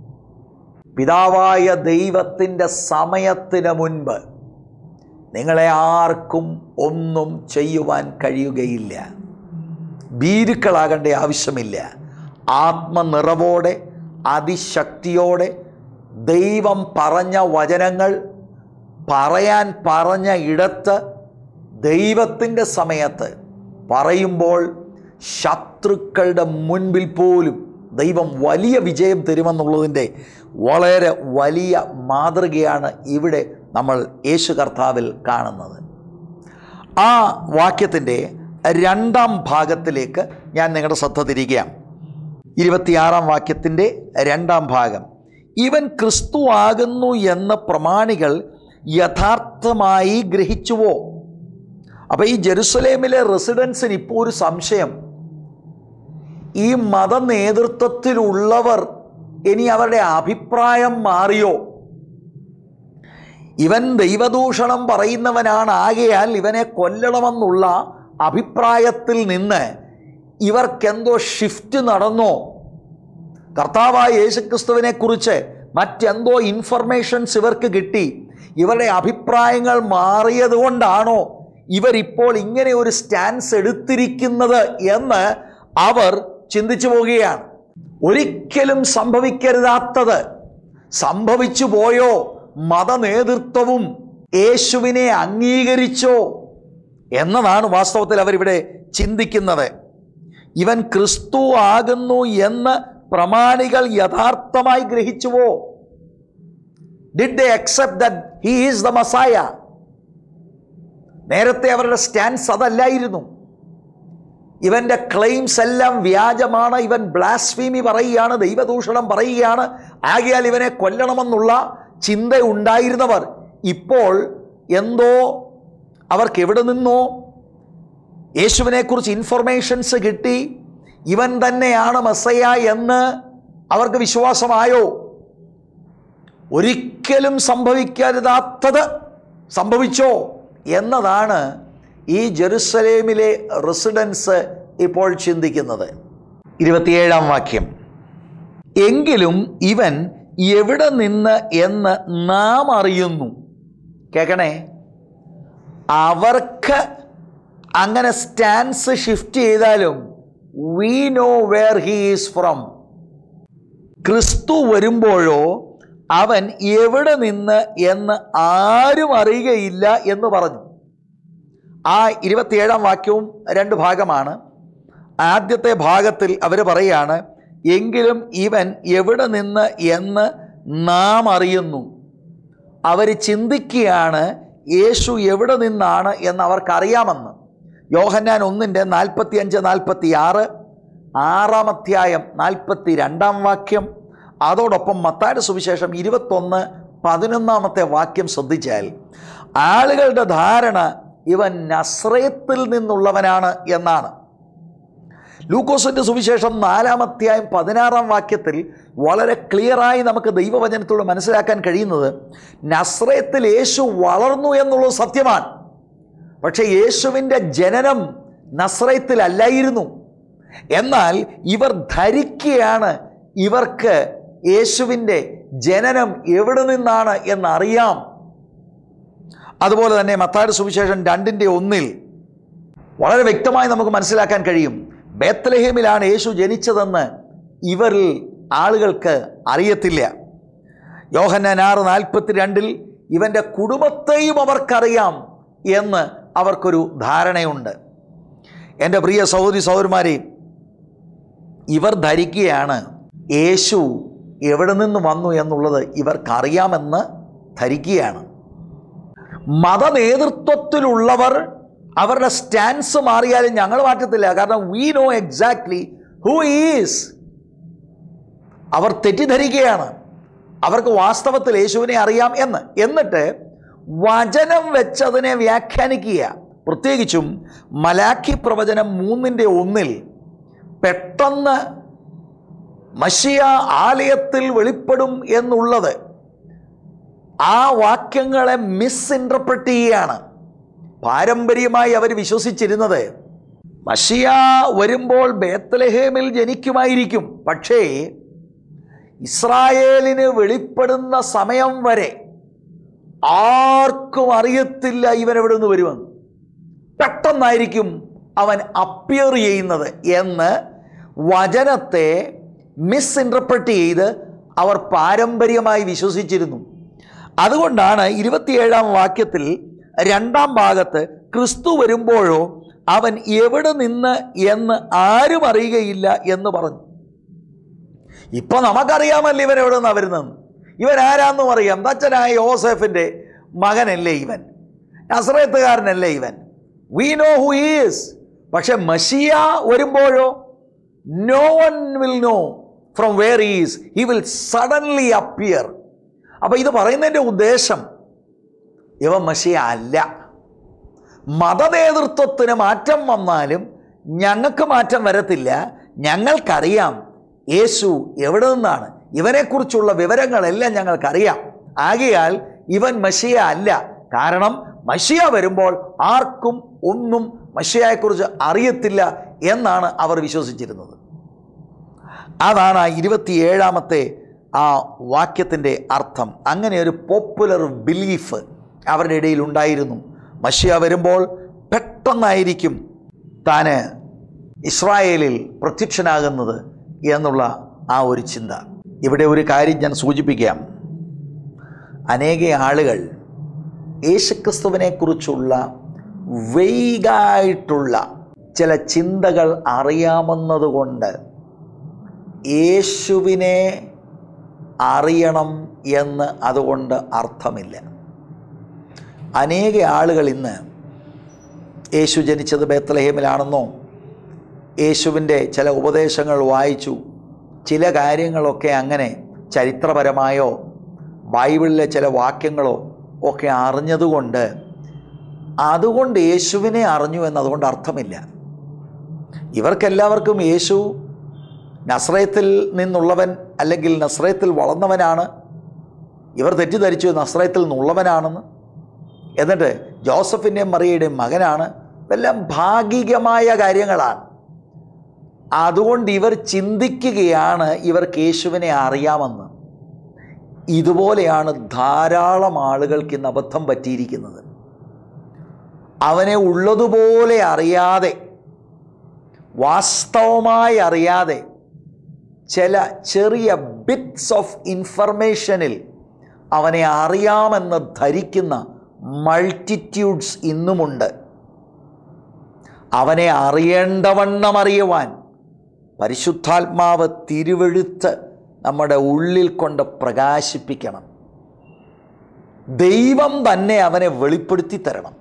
പിതാവായ ദൈവത്തിൻ്റെ സമയത്തിന് മുൻപ് നിങ്ങളെ ആർക്കും ഒന്നും ചെയ്യുവാൻ കഴിയുകയില്ല ഭീരുക്കളാകേണ്ട ആവശ്യമില്ല ആത്മനിറവോടെ അതിശക്തിയോടെ ദൈവം പറഞ്ഞ വചനങ്ങൾ പറയാൻ പറഞ്ഞ ഇടത്ത് ദൈവത്തിൻ്റെ സമയത്ത് പറയുമ്പോൾ ശത്രുക്കളുടെ മുൻപിൽ പോലും ദൈവം വലിയ വിജയം തരുമെന്നുള്ളതിൻ്റെ വളരെ വലിയ മാതൃകയാണ് ഇവിടെ നമ്മൾ യേശു കർത്താവിൽ കാണുന്നത് ആ വാക്യത്തിൻ്റെ രണ്ടാം ഭാഗത്തിലേക്ക് ഞാൻ നിങ്ങളുടെ ശ്രദ്ധ തിരിക്കുകയാണ് ഇരുപത്തിയാറാം വാക്യത്തിൻ്റെ രണ്ടാം ഭാഗം ഇവൻ ക്രിസ്തു ആകുന്നു എന്ന് പ്രമാണികൾ യഥാർത്ഥമായി ഗ്രഹിച്ചുവോ അപ്പൊ ഈ ജെറുസലേമിലെ റെസിഡൻസിന് ഇപ്പോൾ ഒരു സംശയം ഈ മത നേതൃത്വത്തിലുള്ളവർ ഇനി അവരുടെ അഭിപ്രായം മാറിയോ ഇവൻ ദൈവദൂഷണം പറയുന്നവനാണ് ആകയാൽ ഇവനെ കൊല്ലണമെന്നുള്ള അഭിപ്രായത്തിൽ നിന്ന് ഇവർക്കെന്തോ ഷിഫ്റ്റ് നടന്നോ കർത്താവായ യേശുക്രിസ്തുവിനെ കുറിച്ച് മറ്റെന്തോ ഇൻഫർമേഷൻസ് ഇവർക്ക് കിട്ടി ഇവരുടെ അഭിപ്രായങ്ങൾ മാറിയത് കൊണ്ടാണോ ഇവരിപ്പോൾ ഇങ്ങനെ ഒരു സ്റ്റാൻസ് എടുത്തിരിക്കുന്നത് എന്ന് അവർ ചിന്തിച്ചു പോവുകയാണ് ഒരിക്കലും സംഭവിക്കരുതാത്തത് സംഭവിച്ചു പോയോ മതനേതൃത്വവും യേശുവിനെ അംഗീകരിച്ചോ എന്നതാണ് വാസ്തവത്തിൽ അവരിവിടെ ചിന്തിക്കുന്നത് ഇവൻ ക്രിസ്തു ആകുന്നു എന്ന് പ്രമാണികൾ യഥാർത്ഥമായി ഗ്രഹിച്ചുവോ did they accept that he is the Messiah നേരത്തെ അവരുടെ സ്റ്റാൻസ് അതല്ലായിരുന്നു ഇവന്റെ ക്ലെയിംസ് എല്ലാം വ്യാജമാണ് ഇവൻ ബ്ലാസ്ഫീമി പറയുകയാണ് ദൈവദൂഷണം പറയുകയാണ് ആകയാൽ ഇവനെ കൊല്ലണമെന്നുള്ള ചിന്ത ഉണ്ടായിരുന്നവർ ഇപ്പോൾ എന്തോ അവർക്ക് എവിടെ നിന്നോ യേശുവിനെക്കുറിച്ച് ഇൻഫർമേഷൻസ് കിട്ടി ഇവൻ തന്നെയാണ് മെസ്സയ എന്ന് അവർക്ക് വിശ്വാസമായോ ഒരിക്കലും സംഭവിക്കരുതാത്തത് സംഭവിച്ചോ എന്നതാണ് ഈ ജെറുസലേമിലെ റെസിഡൻസ് ഇപ്പോൾ ചിന്തിക്കുന്നത് ഇരുപത്തിയേഴാം വാക്യം എങ്കിലും ഇവൻ എവിടെ നിന്ന് എന്ന് നാം അറിയുന്നു കേൾക്കണേ അവർക്ക് അങ്ങനെ സ്റ്റാൻസ് ഷിഫ്റ്റ് ചെയ്താലും we know where he is from ക്രിസ്തു വരുമ്പോഴോ അവൻ എവിടെ നിന്ന് എന്ന് ആരും അറിയുകയില്ല എന്ന് പറഞ്ഞു ആ ഇരുപത്തിയേഴാം വാക്യവും രണ്ട് ഭാഗമാണ് ആദ്യത്തെ ഭാഗത്തിൽ അവർ പറയാണ് എങ്കിലും ഇവൻ എവിടെ നിന്ന് എന്ന് നാം അറിയുന്നു അവർ ചിന്തിക്കുകയാണ് യേശു എവിടെ നിന്നാണ് എന്ന് അവർക്കറിയാമെന്ന് യോഹന്നാൻ ഒന്നിൻ്റെ നാൽപ്പത്തി അഞ്ച് നാൽപ്പത്തി ആറ് ആറാം അധ്യായം നാൽപ്പത്തി രണ്ടാം വാക്യം അതോടൊപ്പം മത്തായുടെ സുവിശേഷം ഇരുപത്തൊന്ന് പതിനൊന്നാമത്തെ വാക്യം ശ്രദ്ധിച്ചാൽ ആളുകളുടെ ധാരണ ഇവൻ നസ്രയത്തിൽ നിന്നുള്ളവനാണ് എന്നാണ് ലൂക്കോസിന്റെ സുവിശേഷം നാലാം അധ്യായം പതിനാറാം വാക്യത്തിൽ വളരെ ക്ലിയറായി നമുക്ക് ദൈവവചനത്തോട് മനസ്സിലാക്കാൻ കഴിയുന്നത് നസ്രയത്തിൽ യേശു വളർന്നു എന്നുള്ളത് സത്യമാണ് പക്ഷേ യേശുവിൻ്റെ ജനനം നസ്രയത്തിലല്ലായിരുന്നു എന്നാൽ ഇവർ ധരിക്കുകയാണ് ഇവർക്ക് യേശുവിൻ്റെ ജനനം എവിടെ നിന്നാണ് എന്നറിയാം അതുപോലെ തന്നെ മത്താട് സുവിശേഷം രണ്ടിൻ്റെ ഒന്നിൽ വളരെ വ്യക്തമായി നമുക്ക് മനസ്സിലാക്കാൻ കഴിയും ബേത്തലഹേമിലാണ് യേശു ജനിച്ചതെന്ന് ഇവരിൽ ആളുകൾക്ക് അറിയത്തില്ല യോഹന്നാൻ ആറ് നാൽപ്പത്തി രണ്ടിൽ ഇവൻ്റെ കുടുംബത്തെയും അവർക്കറിയാം എന്ന് അവർക്കൊരു ധാരണയുണ്ട് എൻ്റെ പ്രിയ സഹോദരി സഹോദരിമാരെ ഇവർ ധരിക്കുകയാണ് യേശു എവിടെ നിന്ന് വന്നു എന്നുള്ളത് ഇവർക്കറിയാമെന്ന് ധരിക്കുകയാണ് മതനേതൃത്വത്തിലുള്ളവർ അവരുടെ സ്റ്റാൻസ് മാറിയാലും ഞങ്ങൾ മാറ്റത്തില്ല കാരണം we know exactly who is അവർ തെറ്റിദ്ധരിക്കുകയാണ് അവർക്ക് വാസ്തവത്തിൽ യേശുവിനെ അറിയാം എന്ന് എന്നിട്ട് വചനം വെച്ചതിനെ വ്യാഖ്യാനിക്കുക പ്രത്യേകിച്ചും മലാഖി പ്രവചനം മൂന്നിൻ്റെ ഒന്നിൽ പെട്ടെന്ന് മഷിയ ആലയത്തിൽ വെളിപ്പെടും എന്നുള്ളത് ആ വാക്യങ്ങളെ മിസ്ഇൻറ്റർപ്രറ്റ് ചെയ്യുകയാണ് പാരമ്പര്യമായി അവർ വിശ്വസിച്ചിരുന്നത് മഷിയ വരുമ്പോൾ ബേത്തലഹേമിൽ ജനിക്കുമായിരിക്കും പക്ഷേ ഇസ്രായേലിന് വെളിപ്പെടുന്ന സമയം വരെ ആർക്കും അറിയത്തില്ല ഇവൻ എവിടെ നിന്ന് വരുമെന്ന് പെട്ടെന്നായിരിക്കും അവൻ അപ്പിയർ ചെയ്യുന്നത് എന്ന് വചനത്തെ മിസ്ഇൻറ്റർപ്രറ്റ് ചെയ്ത് അവർ പാരമ്പര്യമായി വിശ്വസിച്ചിരുന്നു അതുകൊണ്ടാണ് ഇരുപത്തിയേഴാം വാക്യത്തിൽ രണ്ടാം ഭാഗത്ത് ക്രിസ്തു വരുമ്പോഴോ അവൻ എവിടെ നിന്ന് എന്ന് ആരും അറിയുകയില്ല എന്ന് പറഞ്ഞു ഇപ്പൊ നമുക്കറിയാമല്ലോ ഇവൻ എവിടെ നിന്നാണ് വരുന്നതെന്ന് ഇവൻ ആരാന്നും അറിയാം തച്ചനായ യോസെഫിന്റെ മകനല്ലേ ഇവൻ നസ്രയത്തുകാരനല്ലേ ഇവൻ വി നോ ഹു ഈസ് പക്ഷെ മഷിയ വരുമ്പോഴോ no one will know from where is he will suddenly appear അപ്പൊ ഇത് പറയുന്നതിൻ്റെ ഉദ്ദേശം ഇവൻ മഷിയ അല്ല മതനേതൃത്വത്തിന് മാറ്റം വന്നാലും ഞങ്ങൾക്ക് മാറ്റം വരത്തില്ല ഞങ്ങൾക്കറിയാം യേശു എവിടെ നിന്നാണ് ഇവനെക്കുറിച്ചുള്ള വിവരങ്ങളെല്ലാം ഞങ്ങൾക്കറിയാം ആകയാൽ ഇവൻ മഷിയ അല്ല കാരണം മഷിയ വരുമ്പോൾ ആർക്കും ഒന്നും മഷിയയെക്കുറിച്ച് അറിയത്തില്ല എന്നാണ് അവർ വിശ്വസിച്ചിരുന്നത് അതാണ് ആ ഇരുപത്തിയേഴാമത്തെ ആ വാക്യത്തിൻ്റെ അർത്ഥം അങ്ങനെ ഒരു പോപ്പുലർ ബിലീഫ് അവരുടെ ഇടയിൽ ഉണ്ടായിരുന്നു മഷിയ വരുമ്പോൾ പെട്ടെന്നായിരിക്കും താന് ഇസ്രായേലിൽ പ്രത്യക്ഷനാകുന്നത് എന്നുള്ള ആ ഒരു ചിന്ത ഇവിടെ ഒരു കാര്യം ഞാൻ സൂചിപ്പിക്കാം അനേക ആളുകൾ യേശുക്രിസ്തുവിനെക്കുറിച്ചുള്ള വെയ്ഗായിട്ടുള്ള ചില ചിന്തകൾ അറിയാമെന്നതുകൊണ്ട് യേശുവിനെ അറിയണം എന്ന് അതുകൊണ്ട് അർത്ഥമില്ല അനേക ആളുകൾ ഇന്ന് യേശു ജനിച്ചത് ബേത്തലഹേമിലാണെന്നോ യേശുവിൻ്റെ ചില ഉപദേശങ്ങൾ വായിച്ചു ചില കാര്യങ്ങളൊക്കെ അങ്ങനെ ചരിത്രപരമായോ ബൈബിളിലെ ചില വാക്യങ്ങളോ ഒക്കെ അറിഞ്ഞതുകൊണ്ട് അതുകൊണ്ട് യേശുവിനെ അറിഞ്ഞു എന്നതുകൊണ്ട് അർത്ഥമില്ല ഇവർക്കെല്ലാവർക്കും യേശു നസ്രയത്തിൽ നിന്നുള്ളവൻ അല്ലെങ്കിൽ നസ്രയത്തിൽ വളർന്നവനാണ് ഇവർ തെറ്റിദ്ധരിച്ചു നസ്രയത്തിൽ നിന്നുള്ളവനാണെന്ന് എന്നിട്ട് ജോസഫിൻ്റെയും മറിയയുടെയും മകനാണ് ഇതെല്ലാം ഭാഗികമായ കാര്യങ്ങളാണ് അതുകൊണ്ട് ഇവർ ചിന്തിക്കുകയാണ് ഇവർക്ക് യേശുവിനെ അറിയാമെന്ന് ഇതുപോലെയാണ് ധാരാളം ആളുകൾക്ക് ഇന്ന് അബദ്ധം പറ്റിയിരിക്കുന്നത് അവനെ ഉള്ളതുപോലെ അറിയാതെ വാസ്തവമായി അറിയാതെ ചില ചെറിയ ബിറ്റ്സ് ഓഫ് ഇൻഫർമേഷനിൽ അവനെ അറിയാമെന്ന് ധരിക്കുന്ന മൾട്ടിറ്റ്യൂഡ്സ് ഇന്നുമുണ്ട് അവനെ അറിയേണ്ടവണ്ണം അറിയുവാൻ പരിശുദ്ധാത്മാവ് തിരുവെഴുത്ത് നമ്മുടെ ഉള്ളിൽ കൊണ്ട് പ്രകാശിപ്പിക്കണം ദൈവം തന്നെ അവനെ വെളിപ്പെടുത്തി തരണം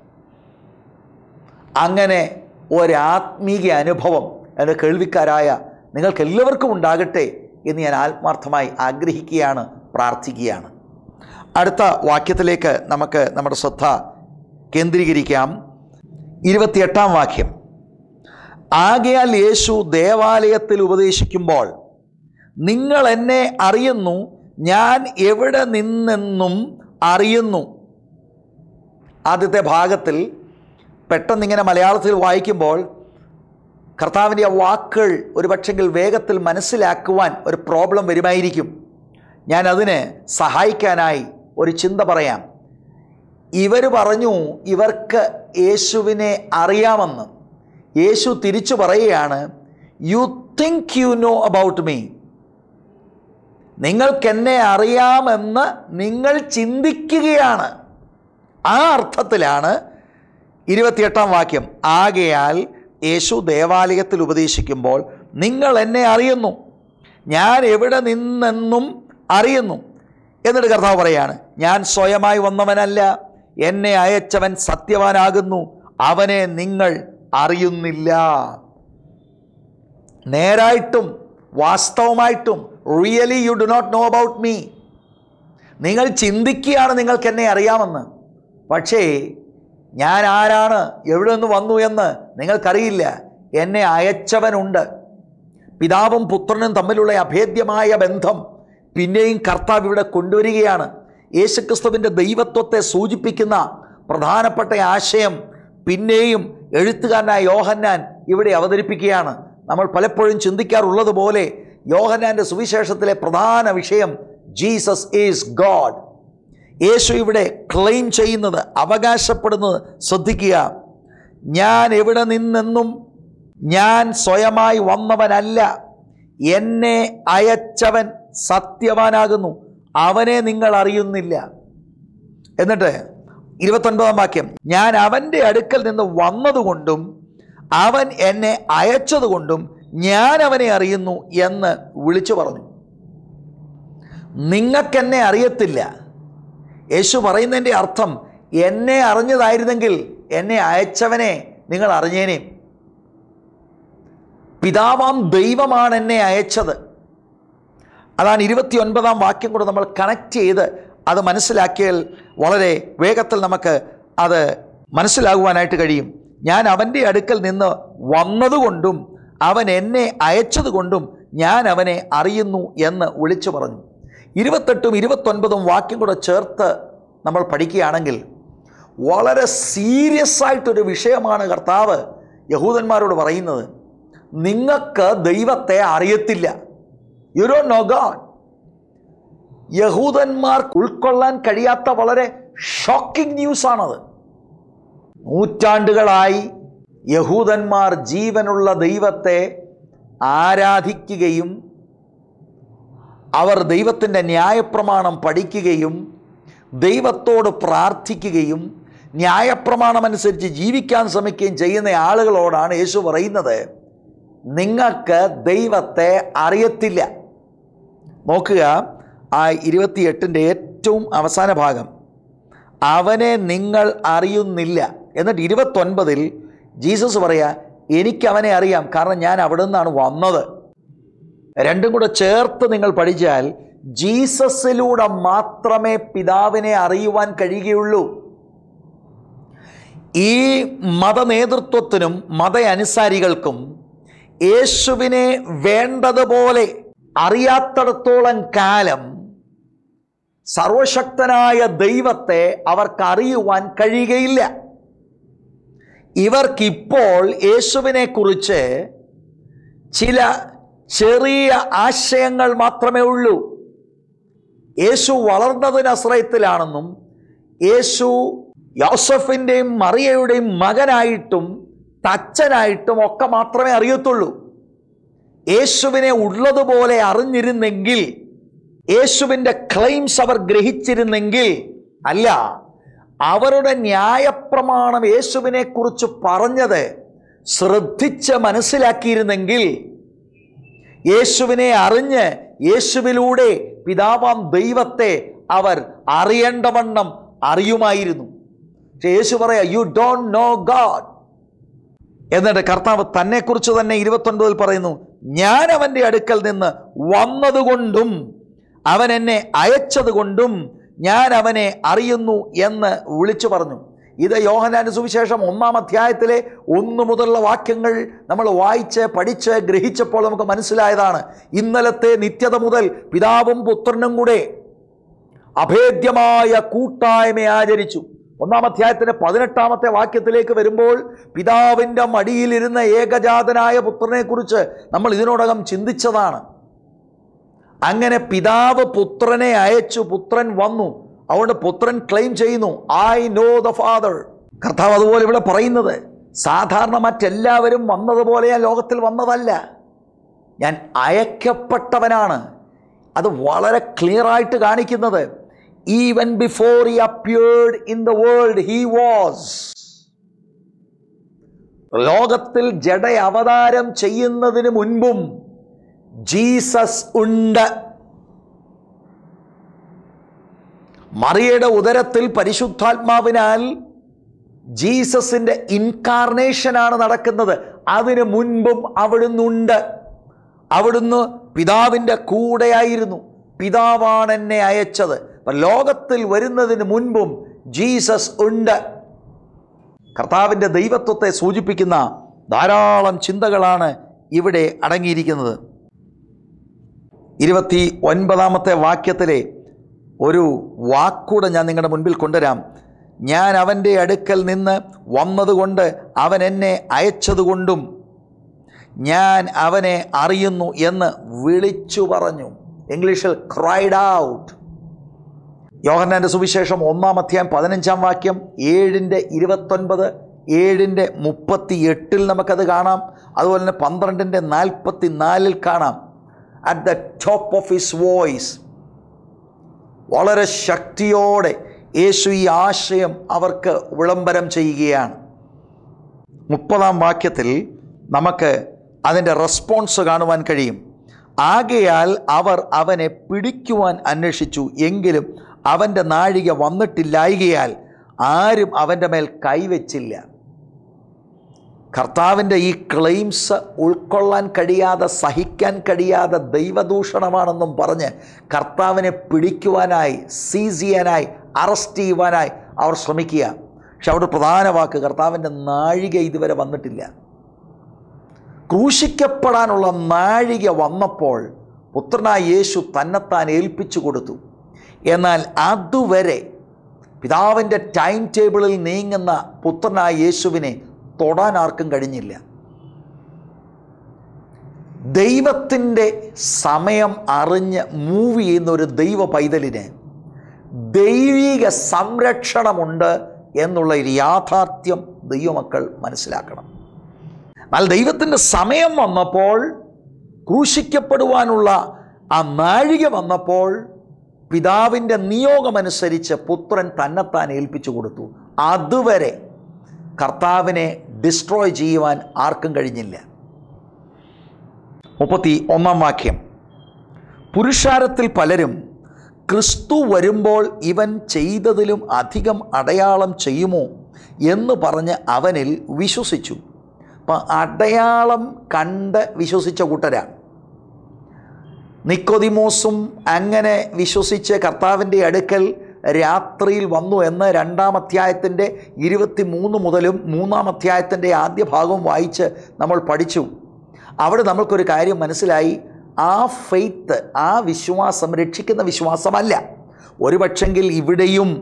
അങ്ങനെ ഒരാത്മീക അനുഭവം എൻ്റെ കേൾവിക്കാരായ നിങ്ങൾക്ക് എല്ലാവർക്കും ഉണ്ടാകട്ടെ എന്ന് ഞാൻ ആത്മാർത്ഥമായി ആഗ്രഹിക്കുകയാണ് പ്രാർത്ഥിക്കുകയാണ് അടുത്ത വാക്യത്തിലേക്ക് നമുക്ക് നമ്മുടെ ശ്രദ്ധ കേന്ദ്രീകരിക്കാം ഇരുപത്തിയെട്ടാം വാക്യം ആകയാൽ യേശു ദേവാലയത്തിൽ ഉപദേശിക്കുമ്പോൾ നിങ്ങൾ എന്നെ അറിയുന്നു ഞാൻ എവിടെ നിന്നെന്നും അറിയുന്നു ആദ്യത്തെ ഭാഗത്തിൽ പെട്ടെന്നിങ്ങനെ മലയാളത്തിൽ വായിക്കുമ്പോൾ കർത്താവിൻ്റെ ആ വാക്കുകൾ ഒരു പക്ഷെങ്കിൽ വേഗത്തിൽ മനസ്സിലാക്കുവാൻ ഒരു പ്രോബ്ലം വരുമായിരിക്കും ഞാൻ അതിന് സഹായിക്കാനായി ഒരു ചിന്ത പറയാം ഇവർ പറഞ്ഞു ഇവർക്ക് യേശുവിനെ അറിയാമെന്ന് യേശു തിരിച്ചു പറയുകയാണ് you think you know about me നിങ്ങൾക്കെന്നെ അറിയാമെന്ന് നിങ്ങൾ ചിന്തിക്കുകയാണ് ആ അർത്ഥത്തിലാണ് ഇരുപത്തിയെട്ടാം വാക്യം ആകയാൽ യേശു ദേവാലയത്തിൽ ഉപദേശിക്കുമ്പോൾ നിങ്ങൾ എന്നെ അറിയുന്നു ഞാൻ എവിടെ നിന്നെന്നും അറിയുന്നു എന്നിട്ട് കർത്താവ് പറയാണ് ഞാൻ സ്വയമായി വന്നവനല്ല എന്നെ അയച്ചവൻ സത്യവാനാകുന്നു അവനെ നിങ്ങൾ അറിയുന്നില്ല നേരായിട്ടും വാസ്തവമായിട്ടും really you do not know about me നിങ്ങൾ ചിന്തിക്കുകയാണ് നിങ്ങൾക്ക് എന്നെ അറിയാമെന്ന് പക്ഷേ ഞാൻ ആരാണ് എവിടെ നിന്ന് വന്നു എന്ന് നിങ്ങൾക്കറിയില്ല എന്നെ അയച്ചവനുണ്ട് പിതാവും പുത്രനും തമ്മിലുള്ള അഭേദ്യമായ ബന്ധം പിന്നെയും കർത്താവ് ഇവിടെ കൊണ്ടുവരികയാണ് യേശുക്രിസ്തുവിൻ്റെ ദൈവത്വത്തെ സൂചിപ്പിക്കുന്ന പ്രധാനപ്പെട്ട ആശയം പിന്നെയും എഴുത്തുകാരനായ യോഹന്നാൻ ഇവിടെ അവതരിപ്പിക്കുകയാണ് നമ്മൾ പലപ്പോഴും ചിന്തിക്കാറുള്ളത് പോലെ യോഹന്നാൻ്റെ സുവിശേഷത്തിലെ പ്രധാന വിഷയം ജീസസ് ഈസ് ഗോഡ് യേശു ഇവിടെ ക്ലെയിം ചെയ്യുന്നത് അവകാശപ്പെടുന്നത് ശ്രദ്ധിക്കുക ഞാൻ എവിടെ നിന്നെന്നും ഞാൻ സ്വയമായി വന്നവനല്ല എന്നെ അയച്ചവൻ സത്യവാനാകുന്നു അവനെ നിങ്ങൾ അറിയുന്നില്ല എന്നിട്ട് ഇരുപത്തൊൻപതാം വാക്യം ഞാൻ അവൻ്റെ അടുക്കൽ നിന്ന് വന്നതുകൊണ്ടും അവൻ എന്നെ അയച്ചതുകൊണ്ടും ഞാൻ അവനെ അറിയുന്നു എന്ന് വിളിച്ചു പറഞ്ഞു നിങ്ങൾക്കെന്നെ അറിയത്തില്ല യേശു പറയുന്നതിൻ്റെ അർത്ഥം എന്നെ അറിഞ്ഞതായിരുന്നെങ്കിൽ എന്നെ അയച്ചവനെ നിങ്ങൾ അറിഞ്ഞേനെ പിതാവാം ദൈവമാണ് എന്നെ അയച്ചത് അതാണ് ഇരുപത്തി ഒൻപതാം വാക്യം കൂടെ നമ്മൾ കണക്ട് ചെയ്ത് അത് മനസ്സിലാക്കിയാൽ വളരെ വേഗത്തിൽ നമുക്ക് അത് മനസ്സിലാകുവാനായിട്ട് കഴിയും ഞാൻ അവൻ്റെ അടുക്കൽ നിന്ന് വന്നതുകൊണ്ടും അവൻ എന്നെ അയച്ചതുകൊണ്ടും ഞാൻ അവനെ അറിയുന്നു എന്ന് വിളിച്ചു പറഞ്ഞു ഇരുപത്തെട്ടും ഇരുപത്തൊൻപതും വാക്യം കൂടെ ചേർത്ത് നമ്മൾ പഠിക്കുകയാണെങ്കിൽ വളരെ സീരിയസ് ആയിട്ടൊരു വിഷയമാണ് കർത്താവ് യഹൂദന്മാരോട് പറയുന്നത് നിങ്ങൾക്ക് ദൈവത്തെ അറിയത്തില്ല യു ഡോ നോ ഗാഡ് യഹൂദന്മാർക്ക് ഉൾക്കൊള്ളാൻ കഴിയാത്ത വളരെ ഷോക്കിംഗ് ന്യൂസാണത് നൂറ്റാണ്ടുകളായി യഹൂദന്മാർ ജീവനുള്ള ദൈവത്തെ ആരാധിക്കുകയും അവർ ദൈവത്തിൻ്റെ ന്യായപ്രമാണം പഠിക്കുകയും ദൈവത്തോട് പ്രാർത്ഥിക്കുകയും ന്യായപ്രമാണമനുസരിച്ച് ജീവിക്കാൻ ശ്രമിക്കുകയും ചെയ്യുന്ന ആളുകളോടാണ് യേശു പറയുന്നത് നിങ്ങൾക്ക് ദൈവത്തെ അറിയത്തില്ല നോക്കുക ആ ഇരുപത്തിയെട്ടിൻ്റെ ഏറ്റവും അവസാന ഭാഗം അവനെ നിങ്ങൾ അറിയുന്നില്ല എന്നിട്ട് ഇരുപത്തൊൻപതിൽ ജീസസ് പറയാ എനിക്ക് അവനെ അറിയാം കാരണം ഞാൻ അവിടെ നിന്നാണ് വന്നത് രണ്ടും കൂടെ ചേർത്ത് നിങ്ങൾ പഠിച്ചാൽ ജീസസിലൂടെ മാത്രമേ പിതാവിനെ അറിയുവാൻ കഴിയുകയുള്ളൂ ഈ മതനേതൃത്വത്തിനും മത അനുസാരികൾക്കും യേശുവിനെ വേണ്ടതുപോലെ അറിയാത്തിടത്തോളം കാലം സർവശക്തനായ ദൈവത്തെ അവർക്ക് അറിയുവാൻ കഴിയുകയില്ല ഇവർക്കിപ്പോൾ യേശുവിനെ കുറിച്ച് ചില ചെറിയ ആശയങ്ങൾ മാത്രമേ ഉള്ളൂ യേശു വളർന്നത് നസ്രയത്തിലാണെന്നും യേശു യോസഫിൻ്റെയും മറിയയുടെയും മകനായിട്ടും തച്ചനായിട്ടും ഒക്കെ മാത്രമേ അറിയത്തുള്ളൂ യേശുവിനെ ഉള്ളതുപോലെ അറിഞ്ഞിരുന്നെങ്കിൽ യേശുവിൻ്റെ ക്ലെയിംസ് അവർ ഗ്രഹിച്ചിരുന്നെങ്കിൽ അല്ല അവരുടെ ന്യായപ്രമാണം യേശുവിനെ കുറിച്ച് പറഞ്ഞത് ശ്രദ്ധിച്ച് മനസ്സിലാക്കിയിരുന്നെങ്കിൽ യേശുവിനെ അറിഞ്ഞ് യേശുവിലൂടെ പിതാവാം ദൈവത്തെ അവർ അറിയേണ്ടവണ്ണം അറിയുമായിരുന്നു പക്ഷെ യേശു പറയാ യു ഡോണ്ട് നോ ഗാഡ് എന്നിട്ട് കർത്താവ് തന്നെക്കുറിച്ച് തന്നെ ഇരുപത്തൊൻപതിൽ പറയുന്നു ഞാൻ അവൻ്റെ അടുക്കൽ നിന്ന് വന്നതുകൊണ്ടും അവൻ എന്നെ അയച്ചതുകൊണ്ടും ഞാൻ അവനെ അറിയുന്നു എന്ന് വിളിച്ചു പറഞ്ഞു ഇത് യോഹനാന്റെ സുവിശേഷം ഒന്നാം അധ്യായത്തിലെ ഒന്ന് മുതലുള്ള വാക്യങ്ങൾ നമ്മൾ വായിച്ച് പഠിച്ച് ഗ്രഹിച്ചപ്പോൾ നമുക്ക് മനസ്സിലായതാണ് ഇന്നലത്തെ നിത്യത മുതൽ പിതാവും പുത്രനും കൂടെ അഭേദ്യമായ കൂട്ടായ്മ ആചരിച്ചു ഒന്നാം അധ്യായത്തിന്റെ പതിനെട്ടാമത്തെ വാക്യത്തിലേക്ക് വരുമ്പോൾ പിതാവിൻ്റെ മടിയിലിരുന്ന ഏകജാതനായ പുത്രനെ കുറിച്ച് നമ്മൾ ഇതിനോടകം ചിന്തിച്ചതാണ് അങ്ങനെ പിതാവ് പുത്രനെ അയച്ചു പുത്രൻ വന്നു അതുകൊണ്ട് പുത്രൻ ക്ലെയിം ചെയ്യുന്നു ഐ നോ ദ ഫാദർ കർത്താവ് അതുപോലെ ഇവിടെ പറയുന്നത് സാധാരണ മറ്റെല്ലാവരും വന്നതുപോലെ ഞാൻ ലോകത്തിൽ വന്നതല്ല ഞാൻ അയക്കപ്പെട്ടവനാണ് അത് വളരെ ക്ലിയർ ആയിട്ട് കാണിക്കുന്നത് even before he appeared in the world he was ലോകത്തിൽ ജഡ അവതാരം ചെയ്യുന്നതിന് മുൻപും ജീസസ് ഉണ്ട് മറിയയുടെ ഉദരത്തിൽ പരിശുദ്ധാത്മാവിനാൽ ജീസസിന്റെ ഇൻകാർണേഷനാണ് നടക്കുന്നത് അതിനു മുൻപും അവിടുന്നുണ്ട് അവിടുന്ന് പിതാവിൻ്റെ കൂടെയായിരുന്നു പിതാവാണ് എന്നെ അയച്ചത് അപ്പം ലോകത്തിൽ വരുന്നതിന് മുൻപും ജീസസ് ഉണ്ട് കർത്താവിൻ്റെ ദൈവത്വത്തെ സൂചിപ്പിക്കുന്ന ധാരാളം ചിന്തകളാണ് ഇവിടെ അടങ്ങിയിരിക്കുന്നത് ഇരുപത്തി ഒൻപതാമത്തെ വാക്യത്തിലെ ഒരു വാക്കൂടെ ഞാൻ നിങ്ങളുടെ മുൻപിൽ കൊണ്ടുവരാം ഞാൻ അവൻ്റെ അടുക്കൽ നിന്ന് വന്നതുകൊണ്ട് അവൻ എന്നെ അയച്ചതുകൊണ്ടും ഞാൻ അവനെ അറിയുന്നു എന്ന് വിളിച്ചു പറഞ്ഞു ഇംഗ്ലീഷിൽ ക്രൈഡ് ഔട്ട് യോഹന്നാൻ്റെ സുവിശേഷം ഒന്നാം അധ്യായം പതിനഞ്ചാം വാക്യം ഏഴിൻ്റെ ഇരുപത്തൊൻപത് ഏഴിൻ്റെ മുപ്പത്തി എട്ടിൽ നമുക്കത് കാണാം അതുപോലെ തന്നെ പന്ത്രണ്ടിൻ്റെ നാൽപ്പത്തി നാലിൽ കാണാം at the top of his voice വളരെ ശക്തിയോടെ യേശു ഈ ആശയം അവർക്ക് വിളംബരം ചെയ്യുകയാണ് മുപ്പതാം വാക്യത്തിൽ നമുക്ക് അതിൻ്റെ റെസ്പോൺസ് കാണുവാൻ കഴിയും ആകയാൽ അവർ അവനെ പിടിക്കുവാൻ അന്വേഷിച്ചു എങ്കിലും അവൻ്റെ നാഴിക വന്നിട്ടില്ലായികയാൽ ആരും അവൻ്റെ മേൽ കൈവച്ചില്ല കർത്താവിൻ്റെ ഈ ക്ലെയിംസ് ഉൾക്കൊള്ളാൻ കഴിയാതെ സഹിക്കാൻ കഴിയാതെ ദൈവദൂഷണമാണെന്നും പറഞ്ഞ് കർത്താവിനെ പിടിക്കുവാനായി സീസ് ചെയ്യാനായി അറസ്റ്റ് ചെയ്യുവാനായി അവർ ശ്രമിക്കുക പക്ഷെ അവിടെ പ്രധാന വാക്ക് കർത്താവിൻ്റെ നാഴിക ഇതുവരെ വന്നിട്ടില്ല ക്രൂശിക്കപ്പെടാനുള്ള നാഴിക വന്നപ്പോൾ പുത്രനായ യേശു തന്നെത്താൻ ഏൽപ്പിച്ചു കൊടുത്തു എന്നാൽ അതുവരെ പിതാവിൻ്റെ ടൈം ടേബിളിൽ നീങ്ങുന്ന പുത്രനായ യേശുവിനെ തൊടാൻ ആർക്കും കഴിഞ്ഞില്ല ദൈവത്തിൻ്റെ സമയം അറിഞ്ഞ് മൂവ് ചെയ്യുന്ന ഒരു ദൈവ പൈതലിന് ദൈവിക സംരക്ഷണമുണ്ട് എന്നുള്ള ഒരു യാഥാർത്ഥ്യം ദൈവമക്കൾ മനസ്സിലാക്കണം എന്നാൽ ദൈവത്തിൻ്റെ സമയം വന്നപ്പോൾ ക്രൂശിക്കപ്പെടുവാനുള്ള ആ നാഴിക വന്നപ്പോൾ പിതാവിൻ്റെ നിയോഗമനുസരിച്ച് പുത്രൻ തന്നെത്താൻ ഏൽപ്പിച്ചു കൊടുത്തു അതുവരെ കർത്താവിനെ ഡിസ്ട്രോയ് ചെയ്യുവാൻ ആർക്കും കഴിഞ്ഞില്ല മുപ്പത്തി ഒന്നാം വാക്യം പുരുഷാരത്തിൽ പലരും ക്രിസ്തു വരുമ്പോൾ ഇവൻ ചെയ്തതിലും അധികം അടയാളം ചെയ്യുമോ എന്ന് പറഞ്ഞ് അവനിൽ വിശ്വസിച്ചു അപ്പം അടയാളം കണ്ട് വിശ്വസിച്ച കൂട്ടരാണ് നിക്കോദിമോസും അങ്ങനെ വിശ്വസിച്ച് കർത്താവിൻ്റെ അടുക്കൽ രാത്രിയിൽ വന്നു എന്ന് രണ്ടാം അധ്യായത്തിൻ്റെ ഇരുപത്തി മൂന്ന് മുതലും മൂന്നാം അധ്യായത്തിൻ്റെ ആദ്യ ഭാഗവും വായിച്ച് നമ്മൾ പഠിച്ചു അവിടെ നമ്മൾക്കൊരു കാര്യം മനസ്സിലായി ആ ഫെയ്ത്ത് ആ വിശ്വാസം രക്ഷിക്കുന്ന വിശ്വാസമല്ല ഒരുപക്ഷെങ്കിൽ ഇവിടെയും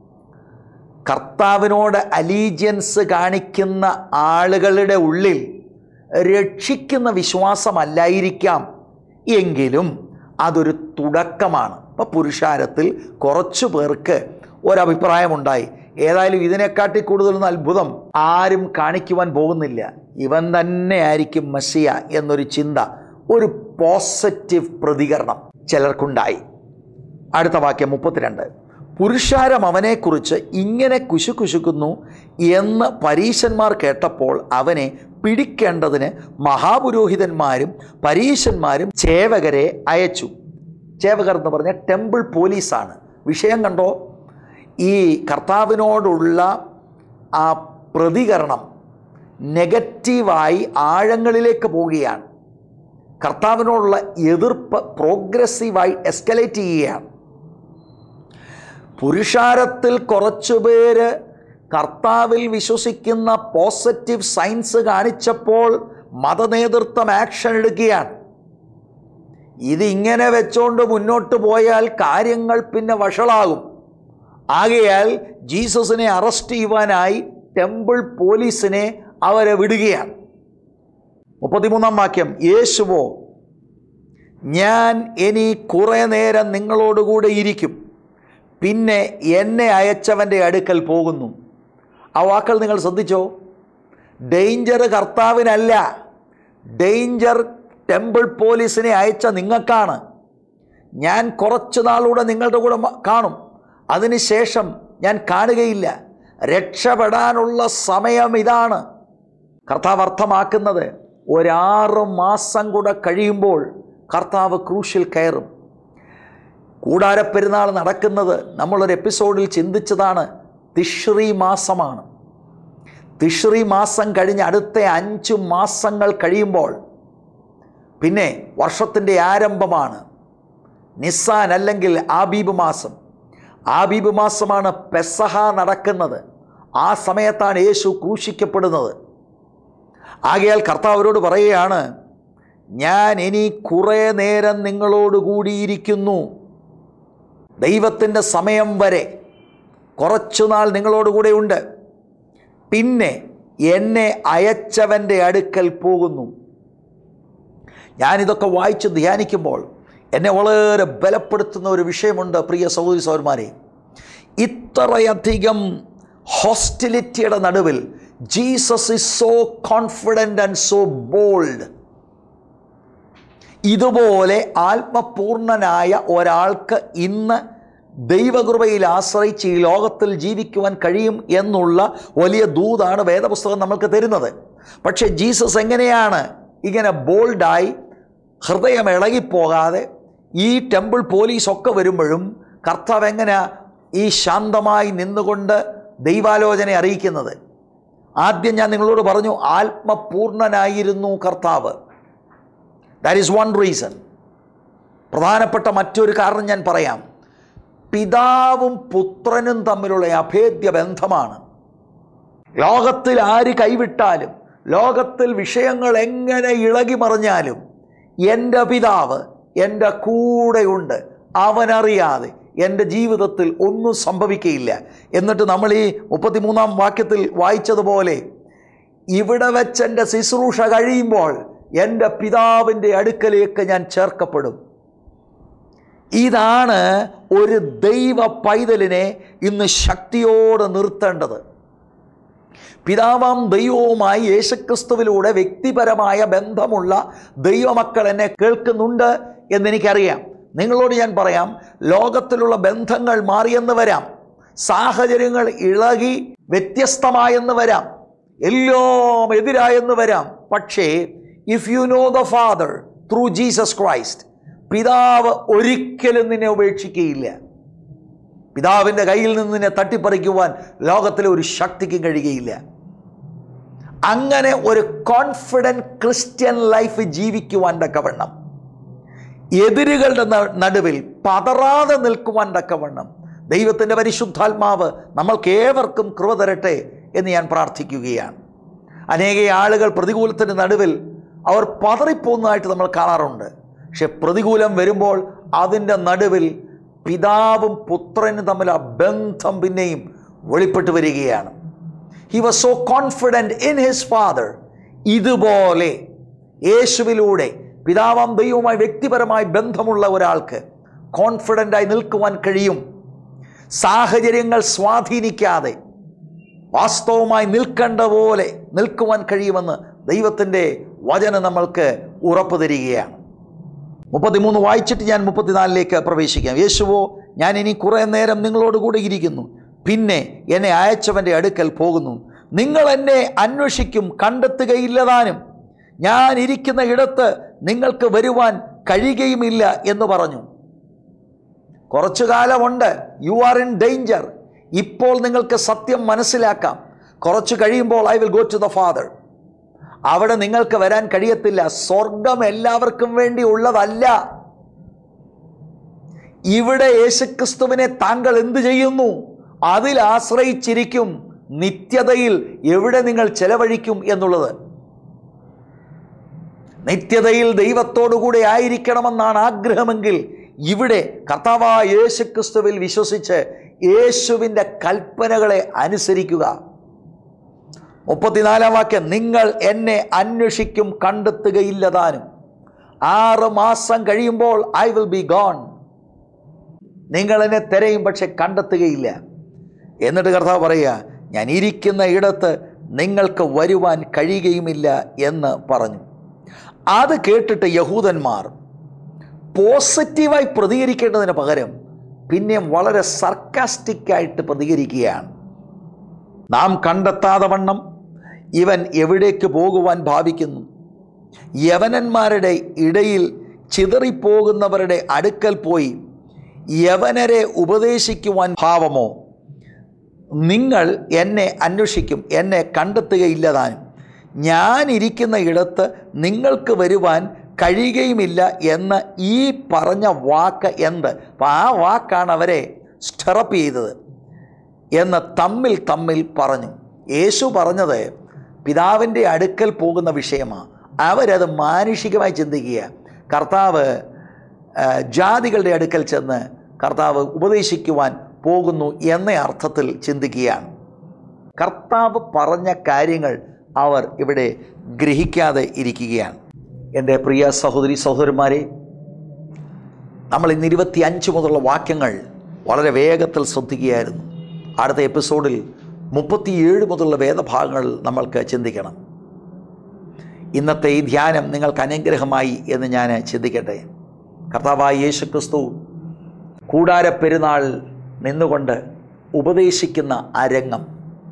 കർത്താവിനോട് അലീജിയൻസ് കാണിക്കുന്ന ആളുകളുടെ ഉള്ളിൽ രക്ഷിക്കുന്ന വിശ്വാസമല്ലായിരിക്കാം എങ്കിലും അതൊരു തുടക്കമാണ് ഇപ്പോൾ പുരുഷാരത്തിൽ കുറച്ചു പേർക്ക് ഒരഭിപ്രായമുണ്ടായി ഏതായാലും ഇതിനെക്കാട്ടി കൂടുതലൊന്നും അത്ഭുതം ആരും കാണിക്കുവാൻ പോകുന്നില്ല ഇവൻ തന്നെ ആയിരിക്കും മസിയ എന്നൊരു ചിന്ത ഒരു പോസിറ്റീവ് പ്രതികരണം ചിലർക്കുണ്ടായി അടുത്ത വാക്യം മുപ്പത്തിരണ്ട് പുരുഷാരം അവനെക്കുറിച്ച് ഇങ്ങനെ കുശുകുശുക്കുന്നു എന്ന് പരീശന്മാർ കേട്ടപ്പോൾ അവനെ പിടിക്കേണ്ടതിന് മഹാപുരോഹിതന്മാരും പരീശന്മാരും ചേവകരെ അയച്ചു ചേവകർ എന്ന് പറഞ്ഞാൽ ടെമ്പിൾ പോലീസാണ് വിഷയം കണ്ടോ ഈ കർത്താവിനോടുള്ള ആ പ്രതികരണം നെഗറ്റീവായി ആഴങ്ങളിലേക്ക് പോവുകയാണ് കർത്താവിനോടുള്ള എതിർപ്പ് പ്രോഗ്രസീവായി എസ്കലേറ്റ് ചെയ്യുകയാണ് പുരുഷാരത്തിൽ കുറച്ചുപേര് കർത്താവിൽ വിശ്വസിക്കുന്ന പോസിറ്റീവ് സയൻസ് കാണിച്ചപ്പോൾ മതനേതൃത്വം ആക്ഷൻ എടുക്കുകയാണ് ഇതിങ്ങനെ വെച്ചോണ്ട് മുന്നോട്ട് പോയാൽ കാര്യങ്ങൾ പിന്നെ വഷളാകും ആകയാൽ ജീസസിനെ അറസ്റ്റ് ചെയ്യുവാനായി ടെമ്പിൾ പോലീസിനെ അവരെ വിടുകയാണ് മുപ്പത്തിമൂന്നാം വാക്യം യേശുവോ ഞാൻ ഇനി കുറേ നേരം നിങ്ങളോടുകൂടെ ഇരിക്കും പിന്നെ എന്നെ അയച്ചവൻ്റെ അടുക്കൽ പോകുന്നു ആ വാക്കുകൾ നിങ്ങൾ ശ്രദ്ധിച്ചോ ഡേഞ്ചർ കർത്താവിനല്ല ഡേഞ്ചർ ടെമ്പിൾ പോലീസിനെ അയച്ച നിങ്ങൾക്കാണ് ഞാൻ കുറച്ച് നാളൂടെ നിങ്ങളുടെ കൂടെ മ- കാണും അതിനുശേഷം ഞാൻ കാണുകയില്ല രക്ഷപ്പെടാനുള്ള സമയം ഇതാണ് കർത്താവ് അർത്ഥമാക്കുന്നത് ഒരാറ് മാസം കൂടെ കഴിയുമ്പോൾ കർത്താവ് ക്രൂശിൽ കയറും കൂടാരപ്പെരുന്നാൾ നടക്കുന്നത് നമ്മളൊരു എപ്പിസോഡിൽ ചിന്തിച്ചതാണ് തിഷ്രി മാസമാണ് തിഷ്രി മാസം കഴിഞ്ഞ് അടുത്ത അഞ്ച് മാസങ്ങൾ കഴിയുമ്പോൾ പിന്നെ വർഷത്തിൻ്റെ ആരംഭമാണ് നിസ്സാൻ അല്ലെങ്കിൽ ആബീബ് മാസം ആബീബ് മാസമാണ് പെസഹ നടക്കുന്നത് ആ സമയത്താണ് യേശു ക്രൂശിക്കപ്പെടുന്നത് ആകയാൽ കർത്താവരോട് പറയുകയാണ് ഞാൻ ഇനി കുറേ നേരം നിങ്ങളോട് കൂടിയിരിക്കുന്നു ദൈവത്തിൻ്റെ സമയം വരെ കുറച്ചുനാൾ നിങ്ങളോടുകൂടെ ഉണ്ട് പിന്നെ എന്നെ അയച്ചവൻ്റെ അടുക്കൽ പോകുന്നു ഞാനിതൊക്കെ വായിച്ച് ധ്യാനിക്കുമ്പോൾ എന്നെ വളരെ ബലപ്പെടുത്തുന്ന ഒരു വിഷയമുണ്ട് പ്രിയ സഹോദരി സഹോദരന്മാരെ ഇത്രയധികം ഹോസ്റ്റിലിറ്റിയുടെ നടുവിൽ Jesus is so confident and so bold ഇതുപോലെ ആത്മപൂർണനായ ഒരാൾക്ക് ഇന്ന് ദൈവകൃപയിൽ ആശ്രയിച്ച് ഈ ലോകത്തിൽ ജീവിക്കുവാൻ കഴിയും എന്നുള്ള വലിയ ദൂതാണ് വേദപുസ്തകം നമ്മൾക്ക് തരുന്നത് പക്ഷേ ജീസസ് എങ്ങനെയാണ് ഇങ്ങനെ ബോൾഡായി ഹൃദയം ഇളകിപ്പോകാതെ ഈ ടെമ്പിൾ പോലീസൊക്കെ വരുമ്പോഴും കർത്താവ് എങ്ങനെ ഈ ശാന്തമായി നിന്നുകൊണ്ട് ദൈവാലോചന അറിയിക്കുന്നത് ആദ്യം ഞാൻ നിങ്ങളോട് പറഞ്ഞു ആത്മപൂർണനായിരുന്നു കർത്താവ് ദാറ്റ് ഈസ് വൺ റീസൺ പ്രധാനപ്പെട്ട മറ്റൊരു കാരണം ഞാൻ പറയാം പിതാവും പുത്രനും തമ്മിലുള്ള അഭേദ്യ ബന്ധമാണ് ലോകത്തിൽ ആര് കൈവിട്ടാലും ലോകത്തിൽ വിഷയങ്ങൾ എങ്ങനെ ഇളകി മറിഞ്ഞാലും എൻ്റെ പിതാവ് എൻ്റെ കൂടെയുണ്ട് അവനറിയാതെ എൻ്റെ ജീവിതത്തിൽ ഒന്നും സംഭവിക്കയില്ല എന്നിട്ട് നമ്മൾ ഈ മുപ്പത്തിമൂന്നാം വാക്യത്തിൽ വായിച്ചതുപോലെ ഇവിടെ വെച്ച് എൻ്റെ ശുശ്രൂഷ കഴിയുമ്പോൾ എൻ്റെ പിതാവിൻ്റെ അടുക്കലേക്ക് ഞാൻ ചേർക്കപ്പെടും ഇതാണ് ഒരു ദൈവ പൈതലിനെ ഇന്ന് ശക്തിയോടെ നിർത്തേണ്ടത് പിതാവാം ദൈവവുമായി യേശുക്രിസ്തുവിലൂടെ വ്യക്തിപരമായ ബന്ധമുള്ള ദൈവമക്കൾ എന്നെ കേൾക്കുന്നുണ്ട് എന്നെനിക്കറിയാം നിങ്ങളോട് ഞാൻ പറയാം ലോകത്തിലുള്ള ബന്ധങ്ങൾ മാറിയെന്ന് വരാം സാഹചര്യങ്ങൾ ഇളകി വ്യത്യസ്തമായെന്ന് വരാം എല്ലാം എതിരായെന്ന് വരാം പക്ഷേ if you know the father through Jesus Christ പിതാവ് ഒരിക്കലും നിന്നെ ഉപേക്ഷിക്കുകയില്ല പിതാവിൻ്റെ കയ്യിൽ നിന്ന് നിന്നെ തട്ടിപ്പറിക്കുവാൻ ലോകത്തിലെ ഒരു ശക്തിക്കും കഴിയുകയില്ല അങ്ങനെ ഒരു കോൺഫിഡൻറ്റ് ക്രിസ്ത്യൻ ലൈഫ് ജീവിക്കുവാൻ തക്കവണ്ണം എതിരുകളുടെ ന- നടുവിൽ പതറാതെ നിൽക്കുവാൻ തക്കവണ്ണം ദൈവത്തിൻ്റെ പരിശുദ്ധാത്മാവ് നമ്മൾക്ക് ഏവർക്കും കൃപ തരട്ടെ എന്ന് ഞാൻ പ്രാർത്ഥിക്കുകയാണ് അനേക ആളുകൾ പ്രതികൂലത്തിൻ്റെ നടുവിൽ അവർ പതറിപ്പോകുന്നതായിട്ട് നമ്മൾ കാണാറുണ്ട് പക്ഷെ പ്രതികൂലം വരുമ്പോൾ അതിൻ്റെ നടുവിൽ പിതാവും പുത്രനും തമ്മിൽ ആ ബന്ധം പിന്നെയും വെളിപ്പെട്ട് വരികയാണ് he was so confident in his father ഇതുപോലെ യേശുവിലൂടെ പിതാവാം ദൈവവുമായി വ്യക്തിപരമായി ബന്ധമുള്ള ഒരാൾക്ക് കോൺഫിഡൻ്റായി നിൽക്കുവാൻ കഴിയും സാഹചര്യങ്ങൾ സ്വാധീനിക്കാതെ വാസ്തവമായി നിൽക്കേണ്ട പോലെ നിൽക്കുവാൻ കഴിയുമെന്ന് ദൈവത്തിൻ്റെ വചനം നമ്മൾക്ക് ഉറപ്പ് തരികയാണ് മുപ്പത്തിമൂന്ന് വായിച്ചിട്ട് ഞാൻ മുപ്പത്തിനാലിലേക്ക് പ്രവേശിക്കാം യേശുവോ ഞാൻ ഇനി കുറേ നേരം നിങ്ങളോട് കൂടെ ഇരിക്കുന്നു പിന്നെ എന്നെ അയച്ചവൻ്റെ അടുക്കൽ പോകുന്നു നിങ്ങൾ എന്നെ അന്വേഷിക്കും കണ്ടെത്തുകയില്ലതാനും ഞാൻ ഇരിക്കുന്ന ഇടത്ത് നിങ്ങൾക്ക് വരുവാൻ കഴിയുകയുമില്ല എന്ന് പറഞ്ഞു കുറച്ചു കാലമുണ്ട് യു ആർ ഇൻ ഡേഞ്ചർ ഇപ്പോൾ നിങ്ങൾക്ക് സത്യം മനസ്സിലാക്കാം കുറച്ച് കഴിയുമ്പോൾ I will go to the father അവിടെ നിങ്ങൾക്ക് വരാൻ കഴിയത്തില്ല സ്വർഗം എല്ലാവർക്കും വേണ്ടി ഉള്ളതല്ല ഇവിടെ യേശുക്രിസ്തുവിനെ താങ്കൾ എന്തു ചെയ്യുന്നു അതിൽ ആശ്രയിച്ചിരിക്കും നിത്യതയിൽ എവിടെ നിങ്ങൾ ചെലവഴിക്കും എന്നുള്ളത് നിത്യതയിൽ ദൈവത്തോടുകൂടെ ആയിരിക്കണമെന്നാണ് ആഗ്രഹമെങ്കിൽ ഇവിടെ കർത്താവായ യേശുക്രിസ്തുവിൽ വിശ്വസിച്ച് യേശുവിൻ്റെ കൽപ്പനകളെ അനുസരിക്കുക മുപ്പത്തിനാലാം വാക്യം നിങ്ങൾ എന്നെ അന്വേഷിക്കും കണ്ടെത്തുകയില്ലതാനും ആറ് മാസം കഴിയുമ്പോൾ ഐ വിൽ ബി ഗോൺ നിങ്ങൾ എന്നെ തിരയും പക്ഷെ കണ്ടെത്തുകയില്ല എന്നിട്ട് കർത്താവ് പറയുക ഞാൻ ഇരിക്കുന്ന ഇടത്ത് നിങ്ങൾക്ക് വരുവാൻ കഴിയുകയുമില്ല എന്ന് പറഞ്ഞു അത് കേട്ടിട്ട് യഹൂദന്മാർ പോസിറ്റീവായി പ്രതികരിക്കേണ്ടതിന് പകരം പിന്നെയും വളരെ സർക്കാസ്റ്റിക്കായിട്ട് പ്രതികരിക്കുകയാണ് നാം കണ്ടെത്താതെ വണ്ണം ഇവൻ എവിടേക്ക് പോകുവാൻ ഭാവിക്കുന്നു യവനന്മാരുടെ ഇടയിൽ ചിതറിപ്പോകുന്നവരുടെ അടുക്കൽ പോയി യവനരെ ഉപദേശിക്കുവാൻ ഭാവമോ നിങ്ങൾ എന്നെ അന്വേഷിക്കും എന്നെ കണ്ടെത്തുകയില്ലതാനും ഞാൻ ഇരിക്കുന്ന ഇടത്ത് നിങ്ങൾക്ക് വരുവാൻ കഴിയുകയുമില്ല എന്ന് ഈ പറഞ്ഞ വാക്ക് എന്ത് അപ്പം ആ വാക്കാണ് അവരെ സ്റ്റെറപ്പ് ചെയ്തത് എന്ന് തമ്മിൽ തമ്മിൽ പറഞ്ഞു യേശു പറഞ്ഞത് പിതാവിൻ്റെ അടുക്കൽ പോകുന്ന വിഷയമാണ് അവരത് മാനുഷികമായി ചിന്തിക്കുക കർത്താവ് ആ, ജാതികളുടെ അടുക്കൽ ചെന്ന് കർത്താവ് ഉപദേശിക്കുവാൻ പോകുന്നു എന്ന അർത്ഥത്തിൽ ചിന്തിക്കുകയാണ് കർത്താവ് പറഞ്ഞ കാര്യങ്ങൾ അവർ ഇവിടെ ഗ്രഹിക്കാതെ ഇരിക്കുകയാണ് എൻ്റെ പ്രിയ സഹോദരി സഹോദരന്മാരെ നമ്മൾ ഇന്ന് ഇരുപത്തി അഞ്ച് മുതലുള്ള വാക്യങ്ങൾ വളരെ വേഗത്തിൽ ശ്രദ്ധിക്കുകയായിരുന്നു അടുത്ത എപ്പിസോഡിൽ മുപ്പത്തിയേഴ് മുതലുള്ള വേദഭാഗങ്ങൾ നമ്മൾക്ക് ചിന്തിക്കണം ഇന്നത്തെ ഈ ധ്യാനം നിങ്ങൾക്ക് അനുഗ്രഹമായി എന്ന് ഞാൻ ചിന്തിക്കട്ടെ കർത്താവായ യേശു ക്രിസ്തു കൂടാര പെരുന്നാൾ നിന്നുകൊണ്ട് ഉപദേശിക്കുന്ന അരങ്ങം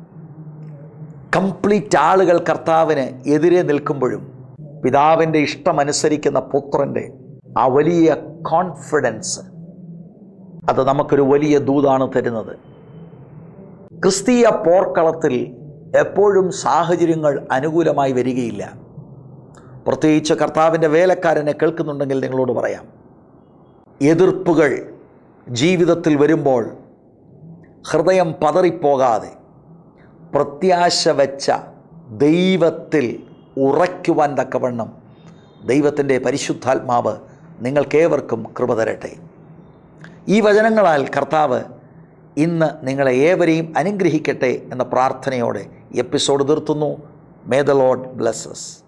കംപ്ലീറ്റ് ആളുകൾ കർത്താവിന് എതിരെ നിൽക്കുമ്പോഴും പിതാവിൻ്റെ ഇഷ്ടമനുസരിക്കുന്ന പുത്രൻ്റെ ആ വലിയ കോൺഫിഡൻസ് അത് നമുക്കൊരു വലിയ ദൂതാണ് തരുന്നത് ക്രിസ്തീയ പോർക്കളത്തിൽ എപ്പോഴും സാഹചര്യങ്ങൾ അനുകൂലമായി വരികയില്ല പ്രത്യേകിച്ച് കർത്താവിൻ്റെ വേലക്കാരനെ കേൾക്കുന്നുണ്ടെങ്കിൽ നിങ്ങളോട് പറയാം എതിർപ്പുകൾ ജീവിതത്തിൽ വരുമ്പോൾ ഹൃദയം പതറിപ്പോകാതെ പ്രത്യാശ വച്ച ദൈവത്തിൽ ഉറയ്ക്കുവാൻ തക്കവണ്ണം ദൈവത്തിൻ്റെ പരിശുദ്ധാത്മാവ് നിങ്ങൾക്കേവർക്കും കൃപ തരട്ടെ ഈ വചനങ്ങളാൽ കർത്താവ് ഇന്ന് നിങ്ങളെ ഏവരെയും അനുഗ്രഹിക്കട്ടെ എന്ന പ്രാർത്ഥനയോടെ എപ്പിസോഡ് തീർത്തുന്നു മേ ദ ലോഡ് ബ്ലെസ്സസ്